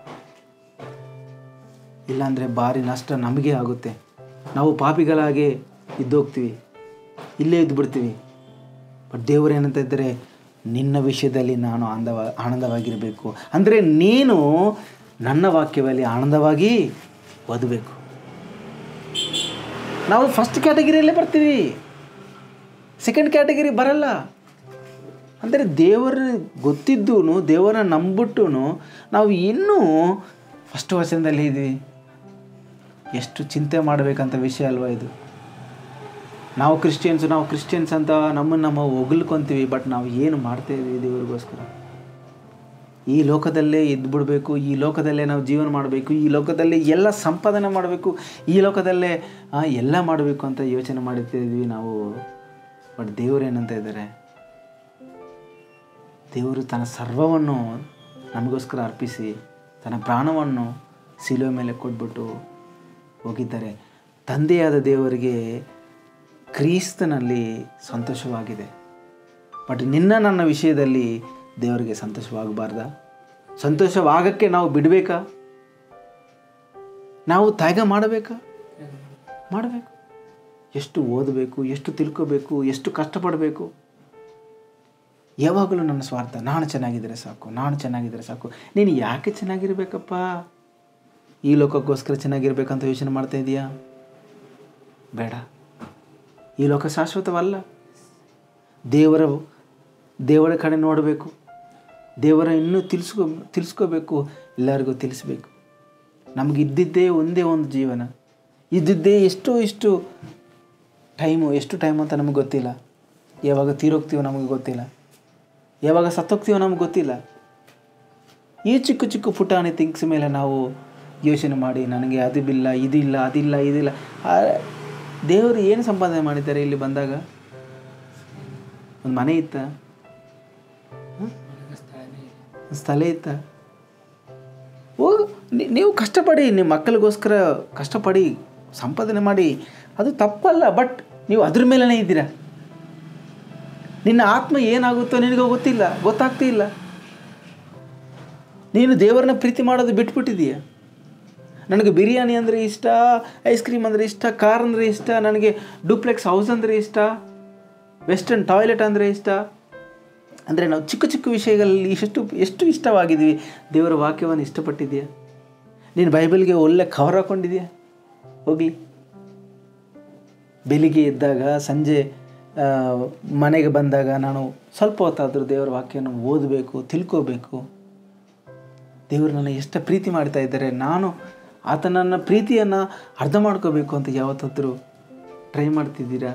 A: ಇಲ್ಲಾಂದರೆ ಭಾರಿ ನಷ್ಟ ನಮಗೆ ಆಗುತ್ತೆ ನಾವು ಪಾಪಿಗಳಾಗೆ ಇದ್ದೋಗ್ತೀವಿ ಇಲ್ಲೇ ಇದ್ದು ಬಿಡ್ತೀವಿ ಬಟ್ ದೇವರು ಏನಂತ ಇದ್ದರೆ ನಿನ್ನ ವಿಷಯದಲ್ಲಿ ನಾನು ಆನಂದವ ಆನಂದವಾಗಿರಬೇಕು ಅಂದರೆ ನೀನು ನನ್ನ ವಾಕ್ಯದಲ್ಲಿ ಆನಂದವಾಗಿ ಓದಬೇಕು ನಾವು ಫಸ್ಟ್ ಕ್ಯಾಟಗಿರಿಯಲ್ಲೇ ಬರ್ತೀವಿ ಸೆಕೆಂಡ್ ಕ್ಯಾಟಗಿರಿ ಬರಲ್ಲ ಅಂದರೆ ದೇವರ ಗೊತ್ತಿದ್ದೂ ದೇವರ ನಂಬಿಟ್ಟು ನಾವು ಇನ್ನೂ ಫಸ್ಟ್ ವಚನದಲ್ಲಿ ಇದ್ವಿ ಎಷ್ಟು ಚಿಂತೆ ಮಾಡಬೇಕಂತ ವಿಷಯ ಅಲ್ವಾ ಇದು ನಾವು ಕ್ರಿಶ್ಚಿಯನ್ಸು ನಾವು ಕ್ರಿಶ್ಚಿಯನ್ಸ್ ಅಂತ ನಮ್ಮನ್ನು ನಮ್ಮ ಹೊಗಳ್ಕೊಂತೀವಿ ಬಟ್ ನಾವು ಏನು ಮಾಡ್ತಾ ಇದ್ದೀವಿ ದೇವರಿಗೋಸ್ಕರ ಈ ಲೋಕದಲ್ಲೇ ಇದ್ಬಿಡ್ಬೇಕು ಈ ಲೋಕದಲ್ಲೇ ನಾವು ಜೀವನ ಮಾಡಬೇಕು ಈ ಲೋಕದಲ್ಲೇ ಎಲ್ಲ ಸಂಪಾದನೆ ಮಾಡಬೇಕು ಈ ಲೋಕದಲ್ಲೇ ಆ, ಎಲ್ಲ ಮಾಡಬೇಕು ಅಂತ ಯೋಚನೆ ಮಾಡ್ತಿದ್ವಿ ನಾವು ಬಟ್ ದೇವರು ಏನಂತ ಇದ್ದಾರೆ ದೇವರು ತನ್ನ ಸರ್ವವನ್ನು ನಮಗೋಸ್ಕರ ಅರ್ಪಿಸಿ ತನ್ನ ಪ್ರಾಣವನ್ನು ಶಿಲುವೆ ಮೇಲೆ ಕೊಟ್ಬಿಟ್ಟು ಹೋಗಿದ್ದಾರೆ ತಂದೆಯಾದ ದೇವರಿಗೆ ಕ್ರೀಸ್ತನಲ್ಲಿ ಸಂತೋಷವಾಗಿದೆ ಬಟ್ ನಿನ್ನ ನನ್ನ ವಿಷಯದಲ್ಲಿ ದೇವರಿಗೆ ಸಂತೋಷವಾಗಬಾರ್ದ ಸಂತೋಷವಾಗಕ್ಕೆ ನಾವು ಬಿಡಬೇಕಾ ನಾವು ತ್ಯಾಗ ಮಾಡಬೇಕಾ ಮಾಡಬೇಕು ಎಷ್ಟು ಓದಬೇಕು ಎಷ್ಟು ತಿಳ್ಕೋಬೇಕು ಎಷ್ಟು ಕಷ್ಟಪಡಬೇಕು ಯಾವಾಗಲೂ ನನ್ನ ಸ್ವಾರ್ಥ ನಾನು ಚೆನ್ನಾಗಿದ್ದರೆ ಸಾಕು ನಾನು ಚೆನ್ನಾಗಿದ್ದರೆ ಸಾಕು ನೀನು ಯಾಕೆ ಚೆನ್ನಾಗಿರ್ಬೇಕಪ್ಪ ಈ ಲೋಕಕ್ಕೋಸ್ಕರ ಚೆನ್ನಾಗಿರ್ಬೇಕಂತ ಯೋಚನೆ ಮಾಡ್ತಾ ಇದೀಯಾ ಬೇಡ ಈ ಲೋಕ ಶಾಶ್ವತವಲ್ಲ ದೇವರ ದೇವರ ಕಡೆ ನೋಡಬೇಕು ದೇವರ ಇನ್ನೂ ತಿಳಿಸ್ಕೊ ತಿಳಿಸ್ಕೋಬೇಕು ಎಲ್ಲರಿಗೂ ತಿಳಿಸ್ಬೇಕು ನಮ್ಗೆ ಇದ್ದಿದ್ದೇ ಒಂದೇ ಒಂದು ಜೀವನ ಇದ್ದಿದ್ದೇ ಎಷ್ಟು ಇಷ್ಟು ಟೈಮು ಎಷ್ಟು ಟೈಮ್ ಅಂತ ನಮಗೆ ಗೊತ್ತಿಲ್ಲ ಯಾವಾಗ ತೀರೋಗ್ತೀವೋ ನಮಗೆ ಗೊತ್ತಿಲ್ಲ ಯಾವಾಗ ಸತ್ತೋಗ್ತೀವೋ ನಮಗೆ ಗೊತ್ತಿಲ್ಲ ಈ ಚಿಕ್ಕ ಚಿಕ್ಕ ಪುಟಾಣಿ ಥಿಂಗ್ಸ್ ಮೇಲೆ ನಾವು ಯೋಚನೆ ಮಾಡಿ ನನಗೆ ಅದು ಬಿಲ್ಲ ಇದಿಲ್ಲ ಅದಿಲ್ಲ ಇದಿಲ್ಲ ಆ, ದೇವರು ಏನು ಸಂಪಾದನೆ ಮಾಡಿದ್ದಾರೆ ಇಲ್ಲಿ ಬಂದಾಗ ಒಂದು ಮನೆ ಇತ್ತ ಸ್ಥಳ ಇತ್ತ ಹೋಗು ನಿ- ನೀವು ಕಷ್ಟಪಡಿ ನಿಮ್ಮ ಮಕ್ಕಳಿಗೋಸ್ಕರ ಕಷ್ಟಪಡಿ ಸಂಪಾದನೆ ಮಾಡಿ ಅದು ತಪ್ಪಲ್ಲ ಬಟ್ ನೀವು ಅದ್ರ ಮೇಲೇ ಇದ್ದೀರಾ ನಿನ್ನ ಆತ್ಮ ಏನಾಗುತ್ತೋ ನಿನಗೆ ಗೊತ್ತಿಲ್ಲ ಗೊತ್ತಾಗ್ತಾ ಇಲ್ಲ ನೀನು ದೇವರನ್ನ ಪ್ರೀತಿ ಮಾಡೋದು ಬಿಟ್ಬಿಟ್ಟಿದೀಯ ನನಗೆ ಬಿರಿಯಾನಿ ಅಂದರೆ ಇಷ್ಟ ಐಸ್ ಕ್ರೀಮ್ ಅಂದರೆ ಇಷ್ಟ ಕಾರ್ ಅಂದರೆ ಇಷ್ಟ ನನಗೆ ಡೂಪ್ಲೆಕ್ಸ್ ಹೌಸ್ ಅಂದರೆ ಇಷ್ಟ ವೆಸ್ಟರ್ನ್ ಟಾಯ್ಲೆಟ್ ಅಂದರೆ ಇಷ್ಟ ಅಂದರೆ ನಾವು ಚಿಕ್ಕ ಚಿಕ್ಕ ವಿಷಯಗಳಲ್ಲಿ ಎಷ್ಟು ಎಷ್ಟು ಇಷ್ಟವಾಗಿದ್ದೀವಿ ದೇವರ ವಾಕ್ಯವನ್ನು ಇಷ್ಟಪಟ್ಟಿದೆಯಾ ನೀನು ಬೈಬಲ್ಗೆ ಒಳ್ಳೆ ಕವರ್ ಹಾಕ್ಕೊಂಡಿದ್ಯಾ ಹೋಗಲಿ ಬೆಳಿಗ್ಗೆ ಎದ್ದಾಗ ಸಂಜೆ ಆ, ಮನೆಗೆ ಬಂದಾಗ ನಾನು ಸ್ವಲ್ಪ ಹೊತ್ತಾದರೂ ದೇವರ ವಾಕ್ಯನ ಓದಬೇಕು ತಿಳ್ಕೋಬೇಕು ದೇವರು ನನ್ನ ಎಷ್ಟು ಪ್ರೀತಿ ಮಾಡ್ತಾ ಇದ್ದಾರೆ ನಾನು ಆತನನ್ನ ಪ್ರೀತಿಯನ್ನು ಅರ್ಥ ಮಾಡ್ಕೋಬೇಕು ಅಂತ ಯಾವತ್ತಾದರೂ ಟ್ರೈ ಮಾಡ್ತಿದ್ದೀರಾ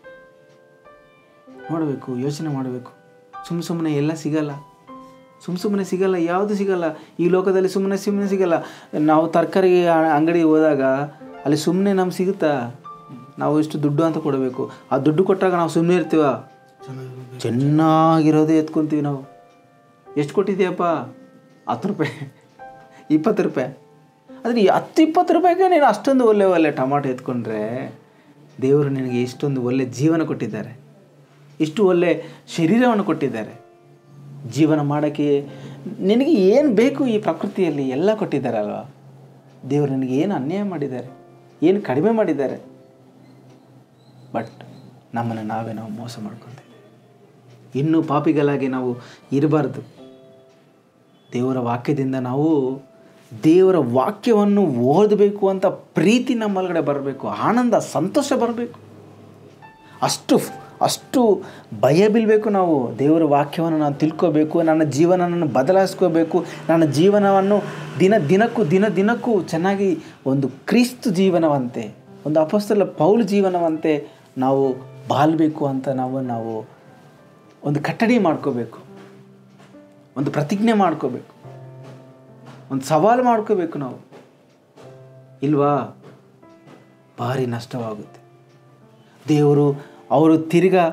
A: ನೋಡಬೇಕು ಯೋಚನೆ ಮಾಡಬೇಕು ಸುಮ್ಮ ಸುಮ್ಮನೆ ಎಲ್ಲ ಸಿಗಲ್ಲ ಸುಮ್ಮ ಸುಮ್ಮನೆ ಸಿಗಲ್ಲ ಯಾವುದು ಸಿಗಲ್ಲ ಈ ಲೋಕದಲ್ಲಿ ಸುಮ್ಮನೆ ಸುಮ್ಮನೆ ಸಿಗಲ್ಲ ನಾವು ತರಕಾರಿ ಅಂಗಡಿಗೆ ಹೋದಾಗ ಅಲ್ಲಿ ಸುಮ್ಮನೆ ನಮ್ಗೆ ಸಿಗುತ್ತಾ ನಾವು ಇಷ್ಟು ದುಡ್ಡು ಅಂತ ಕೊಡಬೇಕು ಆ ದುಡ್ಡು ಕೊಟ್ಟಾಗ ನಾವು ಸುಮ್ಮನೆ ಇರ್ತೀವ ಚೆನ್ನಾಗಿರೋದೇ ಎತ್ಕೊತೀವಿ ನಾವು ಎಷ್ಟು ಕೊಟ್ಟಿದ್ದೀಯಪ್ಪ ಹತ್ತು ರೂಪಾಯಿ ಇಪ್ಪತ್ತು ರೂಪಾಯಿ ಆದರೆ ಈ ಹತ್ತು ಇಪ್ಪತ್ತು ರೂಪಾಯಿಗೆ ನೀನು ಅಷ್ಟೊಂದು ಒಳ್ಳೆ ಒಳ್ಳೆ ಟೊಮಾಟೊ ಎತ್ಕೊಂಡ್ರೆ ದೇವರು ನಿನಗೆ ಇಷ್ಟೊಂದು ಒಳ್ಳೆ ಜೀವನ ಕೊಟ್ಟಿದ್ದಾರೆ ಇಷ್ಟು ಒಳ್ಳೆ ಶರೀರವನ್ನು ಕೊಟ್ಟಿದ್ದಾರೆ ಜೀವನ ಮಾಡೋಕ್ಕೆ ನಿನಗೆ ಏನು ಬೇಕು ಈ ಪ್ರಕೃತಿಯಲ್ಲಿ ಎಲ್ಲ ಕೊಟ್ಟಿದ್ದಾರಲ್ವ ದೇವರು ನಿನಗೆ ಏನು ಅನ್ಯಾಯ ಮಾಡಿದ್ದಾರೆ ಏನು ಕಡಿಮೆ ಮಾಡಿದ್ದಾರೆ ಬಟ್ ನಮ್ಮನ್ನು ನಾವೇ ನಾವು ಮೋಸ ಮಾಡ್ಕೊತೇವೆ ಇನ್ನೂ ಪಾಪಿಗಳಾಗಿ ನಾವು ಇರಬಾರ್ದು ದೇವರ ವಾಕ್ಯದಿಂದ ನಾವು ದೇವರ ವಾಕ್ಯವನ್ನು ಓದಬೇಕು ಅಂತ ಪ್ರೀತಿ ನಮ್ಮೊಳಗಡೆ ಬರಬೇಕು ಆನಂದ ಸಂತೋಷ ಬರಬೇಕು ಅಷ್ಟು ಅಷ್ಟು ಭಯ ಬೀಳಬೇಕು ನಾವು ದೇವರ ವಾಕ್ಯವನ್ನು ನಾನು ತಿಳ್ಕೋಬೇಕು ನನ್ನ ಜೀವನವನ್ನು ಬದಲಾಯಿಸ್ಕೋಬೇಕು ನನ್ನ ಜೀವನವನ್ನು ದಿನ ದಿನಕ್ಕೂ ದಿನ ದಿನಕ್ಕೂ ಚೆನ್ನಾಗಿ ಒಂದು ಕ್ರಿಸ್ತು ಜೀವನವಂತೆ ಒಂದು ಅಪಸ್ತಲ ಪೌಲ್ ಜೀವನವಂತೆ ನಾವು ಬಾಳ್ಬೇಕು ಅಂತ ನಾವು ನಾವು ಒಂದು ಕಟ್ಟಡಿ ಮಾಡ್ಕೋಬೇಕು ಒಂದು ಪ್ರತಿಜ್ಞೆ ಮಾಡ್ಕೋಬೇಕು ಒಂದು ಸವಾಲು ಮಾಡ್ಕೋಬೇಕು ನಾವು ಇಲ್ವಾ ಭಾರಿ ನಷ್ಟವಾಗುತ್ತೆ ದೇವರು ಅವರು ತಿರ್ಗಾ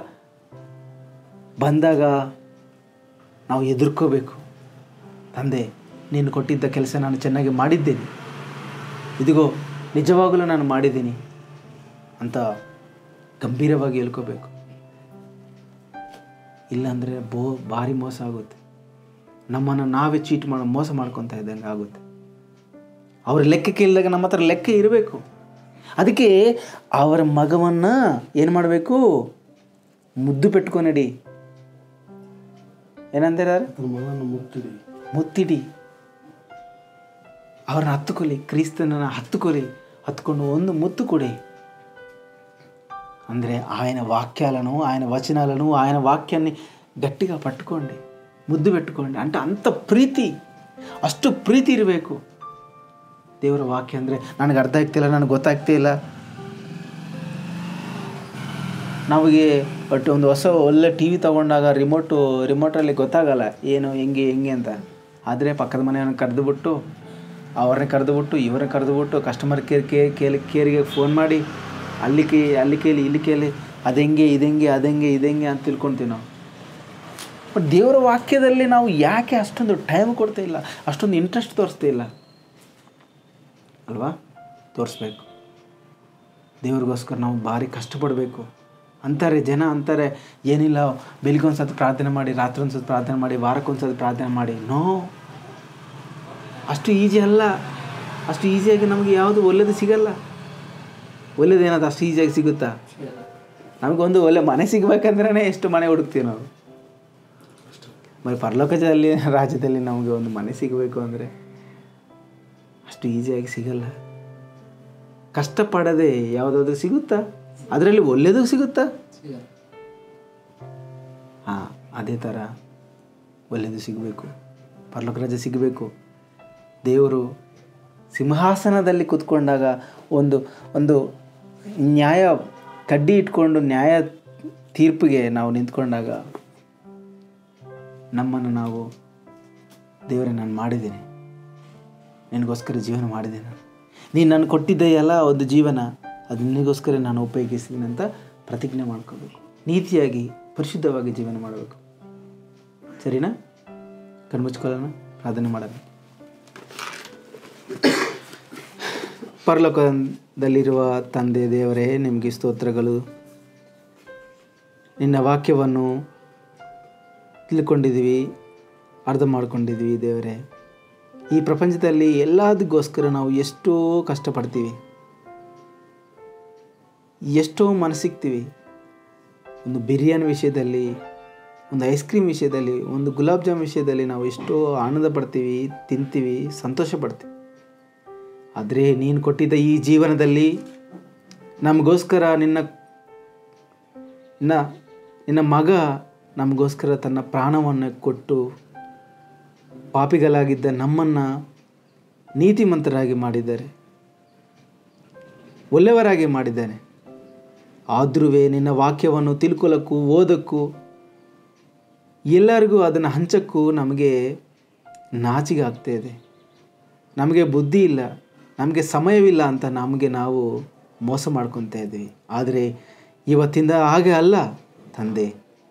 A: ಬಂದಾಗ ನಾವು ಎದುರ್ಕೋಬೇಕು ತಂದೆ ನೀನು ಕೊಟ್ಟಿದ್ದ ಕೆಲಸ ನಾನು ಚೆನ್ನಾಗಿ ಮಾಡಿದ್ದೇನೆ ಇದಿಗೋ ನಿಜವಾಗಲೂ ನಾನು ಮಾಡಿದ್ದೀನಿ ಅಂತ ಗಂಭೀರವಾಗಿ ಹೇಳ್ಕೋಬೇಕು ಇಲ್ಲಾಂದರೆ ಬೋ ಭಾರಿ ಮೋಸ ಆಗುತ್ತೆ ನಮ್ಮನ್ನು ನಾವೇ ಚೀಟ್ ಮಾಡಿ ಮೋಸ ಮಾಡ್ಕೊತಾ ಇದ್ದಂಗೆ ಆಗುತ್ತೆ ಅವ್ರ ಲೆಕ್ಕಕ್ಕೆ ಇಲ್ಲದಾಗ ನಮ್ಮ ಹತ್ರ ಲೆಕ್ಕ ಇರಬೇಕು ಅದಕ್ಕೆ ಅವರ ಮಗವನ್ನು ಏನು ಮಾಡಬೇಕು ಮುದ್ದು ಪೆಟ್ಕೊನಡಿ ಏನಂತಾರೆ
B: ಆತನ ಮಗನ ಮುತ್ತಿಡಿ
A: ಮುತ್ತಿಡಿ ಅವ್ರನ್ನ ಹತ್ತುಕೊಲಿ ಕ್ರಿಸ್ತನನ್ನ ಹತ್ತುಕೊಲಿ ಹತ್ಕೊಂಡು ಒಂದು ಮುತ್ತು ಕೊಡಿ ಅಂದರೆ ఆయన వాక్యాలను ఆయన వచనాలను ఆయన వాక్యాన్ని గట్టిగా పట్టుకోండి ముద్దు పెట్టుకోండి అంటే అంత ಪ್ರೀತಿ ಅಷ್ಟು ಪ್ರೀತಿ ಇರಬೇಕು ದೇವರ ವಾಕ್ಯ ಅಂದರೆ ನನಗೆ ಅರ್ಥ ಆಗ್ತಿಲ್ಲ ನನಗೆ ಗೊತ್ತಾಗ್ತಾ ಇಲ್ಲ ನಮಗೆ ಒಟ್ಟು ಒಂದು ಹೊಸ ಒಳ್ಳೆ ಟಿ ವಿ ತೊಗೊಂಡಾಗ ರಿಮೋಟು ರಿಮೋಟಲ್ಲಿ ಗೊತ್ತಾಗಲ್ಲ ಏನು ಹೆಂಗೆ ಹೆಂಗೆ ಅಂತ ಆದರೆ ಪಕ್ಕದ ಮನೆಯನ್ನು ಕರೆದುಬಿಟ್ಟು ಅವ್ರನ್ನೇ ಕರೆದುಬಿಟ್ಟು ಇವ್ರನ್ನ ಕರೆದುಬಿಟ್ಟು ಕಸ್ಟಮರ್ ಕೇರ್ ಕೇ ಕೇಳಿ ಕೇರಿಗೆ ಫೋನ್ ಮಾಡಿ ಅಲ್ಲಿ ಕೇ ಅಲ್ಲಿ ಕೇಳಿ ಇಲ್ಲಿ ಕೇಳಿ ಅದೆಂಗೆ ಇದೆಂಗೆ ಅದೆಂಗೆ ಇದೆಂಗೆ ಅಂತ ತಿಳ್ಕೊತೀವಿ ನಾವು ಬಟ್ ದೇವರ ವಾಕ್ಯದಲ್ಲಿ ನಾವು ಯಾಕೆ ಅಷ್ಟೊಂದು ಟೈಮ್ ಕೊಡ್ತಾ ಇಲ್ಲ ಅಷ್ಟೊಂದು ಇಂಟ್ರೆಸ್ಟ್ ತೋರಿಸ್ತಾ ಇಲ್ಲ ಅಲ್ವಾ ತೋರಿಸ್ಬೇಕು ದೇವ್ರಿಗೋಸ್ಕರ ನಾವು ಭಾರಿ ಕಷ್ಟಪಡಬೇಕು ಅಂತಾರೆ ಜನ ಅಂತಾರೆ ಏನಿಲ್ಲ ಬೆಳಿಗ್ಗೆ ಒಂದು ಸತಿ ಪ್ರಾರ್ಥನೆ ಮಾಡಿ ರಾತ್ರಿ ಒಂದು ಸತಿ ಪ್ರಾರ್ಥನೆ ಮಾಡಿ ವಾರಕ್ಕೆ ಒಂದು ಸತಿ ಪ್ರಾರ್ಥನೆ ಮಾಡಿ ನೋ ಅಷ್ಟು ಈಜಿ ಅಲ್ಲ ಅಷ್ಟು ಈಸಿಯಾಗಿ ನಮಗೆ ಯಾವುದು ಒಳ್ಳೆಯದು ಸಿಗಲ್ಲ ಒಳ್ಳೇದೇನಾದ್ರು ಅಷ್ಟು ಈಸಿಯಾಗಿ ಸಿಗುತ್ತಾ ನಮಗೊಂದು ಒಳ್ಳೆ ಮನೆ ಸಿಗ್ಬೇಕಂದ್ರೆ ಎಷ್ಟು ಮನೆ ಹುಡುಕ್ತೀವಿ ನಾವು మరి ಪರಲೋಕದಲ್ಲಿ ರಾಜ್ಯದಲ್ಲಿ ನಮಗೆ ಒಂದು ಮನೆ ಸಿಗಬೇಕು ಅಂದರೆ ಅಷ್ಟು ಈಸಿಯಾಗಿ ಸಿಗಲ್ಲ ಕಷ್ಟಪಡದೆ ಯಾವುದಾದ್ರೂ ಸಿಗುತ್ತಾ ಅದರಲ್ಲಿ ಒಳ್ಳೆಯದು ಸಿಗುತ್ತಾ
D: ಸಿಗಲ್ಲ.
A: ಹಾಂ ಅದೇ ಥರ ಒಳ್ಳೆಯದು ಸಿಗಬೇಕು ಪರಲೋಕ ರಾಜ್ಯ ಸಿಗಬೇಕು ದೇವರು ಸಿಂಹಾಸನದಲ್ಲಿ ಕೂತ್ಕೊಂಡಾಗ ಒಂದು ಒಂದು ನ್ಯಾಯ ಕಡ್ಡಿ ಇಟ್ಕೊಂಡು ನ್ಯಾಯ ತೀರ್ಪಿಗೆ ನಾವು ನಿಂತ್ಕೊಂಡಾಗ ನಮ್ಮನ್ನು ನಾವು ದೇವರೇ ನಾನು ಮಾಡಿದ್ದೀನಿ ನಿನಗೋಸ್ಕರ ಜೀವನ ಮಾಡಿದ್ದೇನೆ ನೀನು ನಾನು ಕೊಟ್ಟಿದ್ದೆಯಲ್ಲ ಒಂದು ಜೀವನ ಅದು ನಿನಗೋಸ್ಕರ ನಾನು ಉಪಯೋಗಿಸ್ತೀನಿ ಅಂತ ಪ್ರತಿಜ್ಞೆ ಮಾಡ್ಕೋಬೇಕು ನೀತಿಯಾಗಿ ಪರಿಶುದ್ಧವಾಗಿ ಜೀವನ ಮಾಡಬೇಕು ಸರಿನಾ ಕಣ್ಮುಚ್ಕೊಳ್ಳೋಣ ಪ್ರಾರ್ಥನೆ ಮಾಡೋಣ ಪರಲೋಕದಲ್ಲಿರುವ ತಂದೆ ದೇವರೇ ನಿಮಗೆ ಸ್ತೋತ್ರಗಳು ನಿನ್ನ ವಾಕ್ಯವನ್ನು ತಿಳ್ಕೊಂಡಿದ್ದೀವಿ ಅರ್ಥ ಮಾಡ್ಕೊಂಡಿದ್ದೀವಿ ದೇವರೇ ಈ ಪ್ರಪಂಚದಲ್ಲಿ ಎಲ್ಲದಕ್ಕೋಸ್ಕರ ನಾವು ಎಷ್ಟೋ ಕಷ್ಟಪಡ್ತೀವಿ ಎಷ್ಟೋ ಮನಸ್ಸಿಗ್ತೀವಿ ಒಂದು ಬಿರಿಯಾನಿ ವಿಷಯದಲ್ಲಿ ಒಂದು ಐಸ್ ಕ್ರೀಮ್ ವಿಷಯದಲ್ಲಿ ಒಂದು ಗುಲಾಬ್ ಜಾಮ್ ವಿಷಯದಲ್ಲಿ ನಾವು ಎಷ್ಟೋ ಆನಂದ ಪಡ್ತೀವಿ ತಿಂತೀವಿ ಸಂತೋಷ ಪಡ್ತೀವಿ ಆದರೆ ನೀನು ಕೊಟ್ಟಿದ್ದ ಈ ಜೀವನದಲ್ಲಿ ನಮಗೋಸ್ಕರ ನಿನ್ನ ನಿನ್ನ ನಿನ್ನ ಮಗ ನಮಗೋಸ್ಕರ ತನ್ನ ಪ್ರಾಣವನ್ನು ಕೊಟ್ಟು ಪಾಪಿಗಳಾಗಿದ್ದ ನಮ್ಮನ್ನು ನೀತಿಮಂತರಾಗಿ ಮಾಡಿದ್ದಾರೆ ಒಳ್ಳೆಯವರಾಗಿ ಮಾಡಿದ್ದಾನೆ ಆದ್ರೂ ನಿನ್ನ ವಾಕ್ಯವನ್ನು ತಿಳ್ಕೊಳ್ಳೋಕ್ಕೂ ಓದೋಕ್ಕೂ ಎಲ್ಲರಿಗೂ ಅದನ್ನು ಹಂಚಕ್ಕೂ ನಮಗೆ ನಾಚಿಗೆ ಆಗ್ತಾ ಇದೆ ನಮಗೆ ಬುದ್ಧಿ ಇಲ್ಲ ನಮಗೆ ಸಮಯವಿಲ್ಲ ಅಂತ ನಮಗೆ ನಾವು ಮೋಸ ಮಾಡ್ಕೊತಾ ಇದ್ದೀವಿ ಆದರೆ ಇವತ್ತಿಂದ ಹಾಗೆ ಅಲ್ಲ ತಂದೆ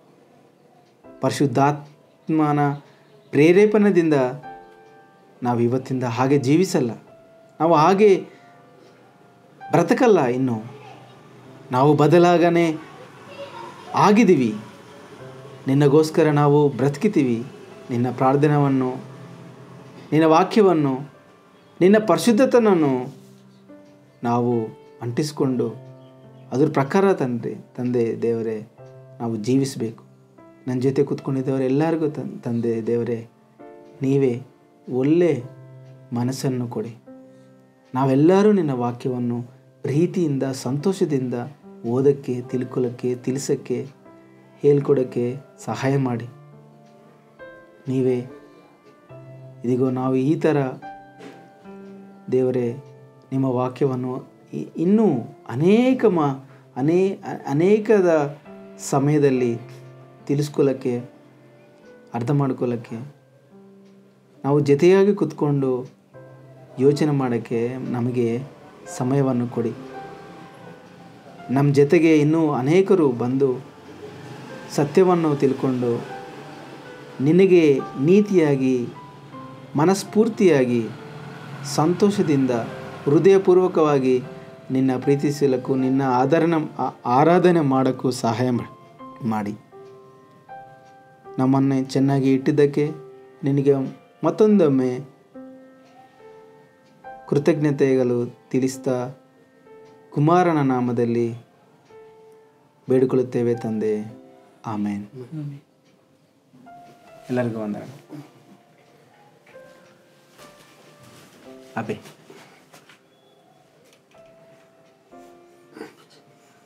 A: ಪರಿಶುದ್ಧಾತ್ಮನ ಪ್ರೇರೇಪಣದಿಂದ ನಾವು ಇವತ್ತಿಂದ ಹಾಗೆ ಜೀವಿಸಲ್ಲ ನಾವು ಹಾಗೆ ಬ್ರತಕಲ್ಲ ಇನ್ನು ನಾವು ಬದಲಾಗನೆ ಆಗಿದ್ದೀವಿ ನಿನ್ನಗೋಸ್ಕರ ನಾವು ಬ್ರತಿಕಿತೀವಿ ನಿನ್ನ ಪ್ರಾರ್ಥನೆಯನ್ನು ನಿನ್ನ ವಾಕ್ಯವನ್ನು ನಿನ್ನ ಪರಿಶುದ್ಧತನನ್ನು ನಾವು ಅಂಟಿಸಿಕೊಂಡು ಅದ್ರ ಪ್ರಕಾರ ತಂದೆ ತಂದೆ ದೇವರೇ ನಾವು ಜೀವಿಸಬೇಕು ನನ್ನ ಜೊತೆ ಕೂತ್ಕೊಂಡಿದ್ದವರು ಎಲ್ಲರಿಗೂ ತನ್ ತಂದೆ ದೇವರೇ ನೀವೇ ಒಳ್ಳೆ ಮನಸ್ಸನ್ನು ಕೊಡಿ ನಾವೆಲ್ಲರೂ ನಿನ್ನ ವಾಕ್ಯವನ್ನು ಪ್ರೀತಿಯಿಂದ ಸಂತೋಷದಿಂದ ಓದೋಕ್ಕೆ ತಿಳ್ಕೊಳ್ಳೋಕ್ಕೆ ತಿಳಿಸೋಕ್ಕೆ ಹೇಳ್ಕೊಡೋಕ್ಕೆ ಸಹಾಯ ಮಾಡಿ ನೀವೇ ಇದಿಗೋ ನಾವು ಈ ಥರ ದೇವರೇ ನಿಮ್ಮ ವಾಕ್ಯವನ್ನು ಇ- ಇನ್ನೂ ಅನೇಕ ಮ ಅನೇ ಅ- ಅನೇಕದ ಸಮಯದಲ್ಲಿ ತಿಳಿಸ್ಕೊಳ್ಳೋಕ್ಕೆ ಅರ್ಥ ಮಾಡ್ಕೊಳ್ಳೋಕ್ಕೆ ನಾವು ಜೊತೆಯಾಗಿ ಕೂತ್ಕೊಂಡು ಯೋಚನೆ ಮಾಡೋಕ್ಕೆ ನಮಗೆ ಸಮಯವನ್ನು ಕೊಡಿ ನಮ್ಮ ಜೊತೆಗೆ ಇನ್ನೂ ಅನೇಕರು ಬಂದು ಸತ್ಯವನ್ನು ತಿಳ್ಕೊಂಡು ನಿನಗೆ ನೀತಿಯಾಗಿ ಮನಸ್ಫೂರ್ತಿಯಾಗಿ ಸಂತೋಷದಿಂದ ಹೃದಯಪೂರ್ವಕವಾಗಿ ನಿನ್ನ ಪ್ರೀತಿಸಲಕ್ಕೂ ನಿನ್ನ ಆಧರಣ ಆ- ಆರಾಧನೆ ಮಾಡೋಕ್ಕೂ ಸಹಾಯ ಮಾ- ಮಾಡಿ ನಮ್ಮನ್ನು ಚೆನ್ನಾಗಿ ಇಟ್ಟಿದ್ದಕ್ಕೆ ನಿನಗೆ ಮತ್ತೊಂದೊಮ್ಮೆ ಕೃತಜ್ಞತೆಗಳು ತಿಳಿಸ್ತಾ ಕುಮಾರನ ನಾಮದಲ್ಲಿ ಬೇಡಿಕೊಳ್ಳುತ್ತೇವೆ ತಂದೆ ಆಮೇನ್ ಎಲ್ಲರಿಗೂ ವಂದನೆ ಅಬೆ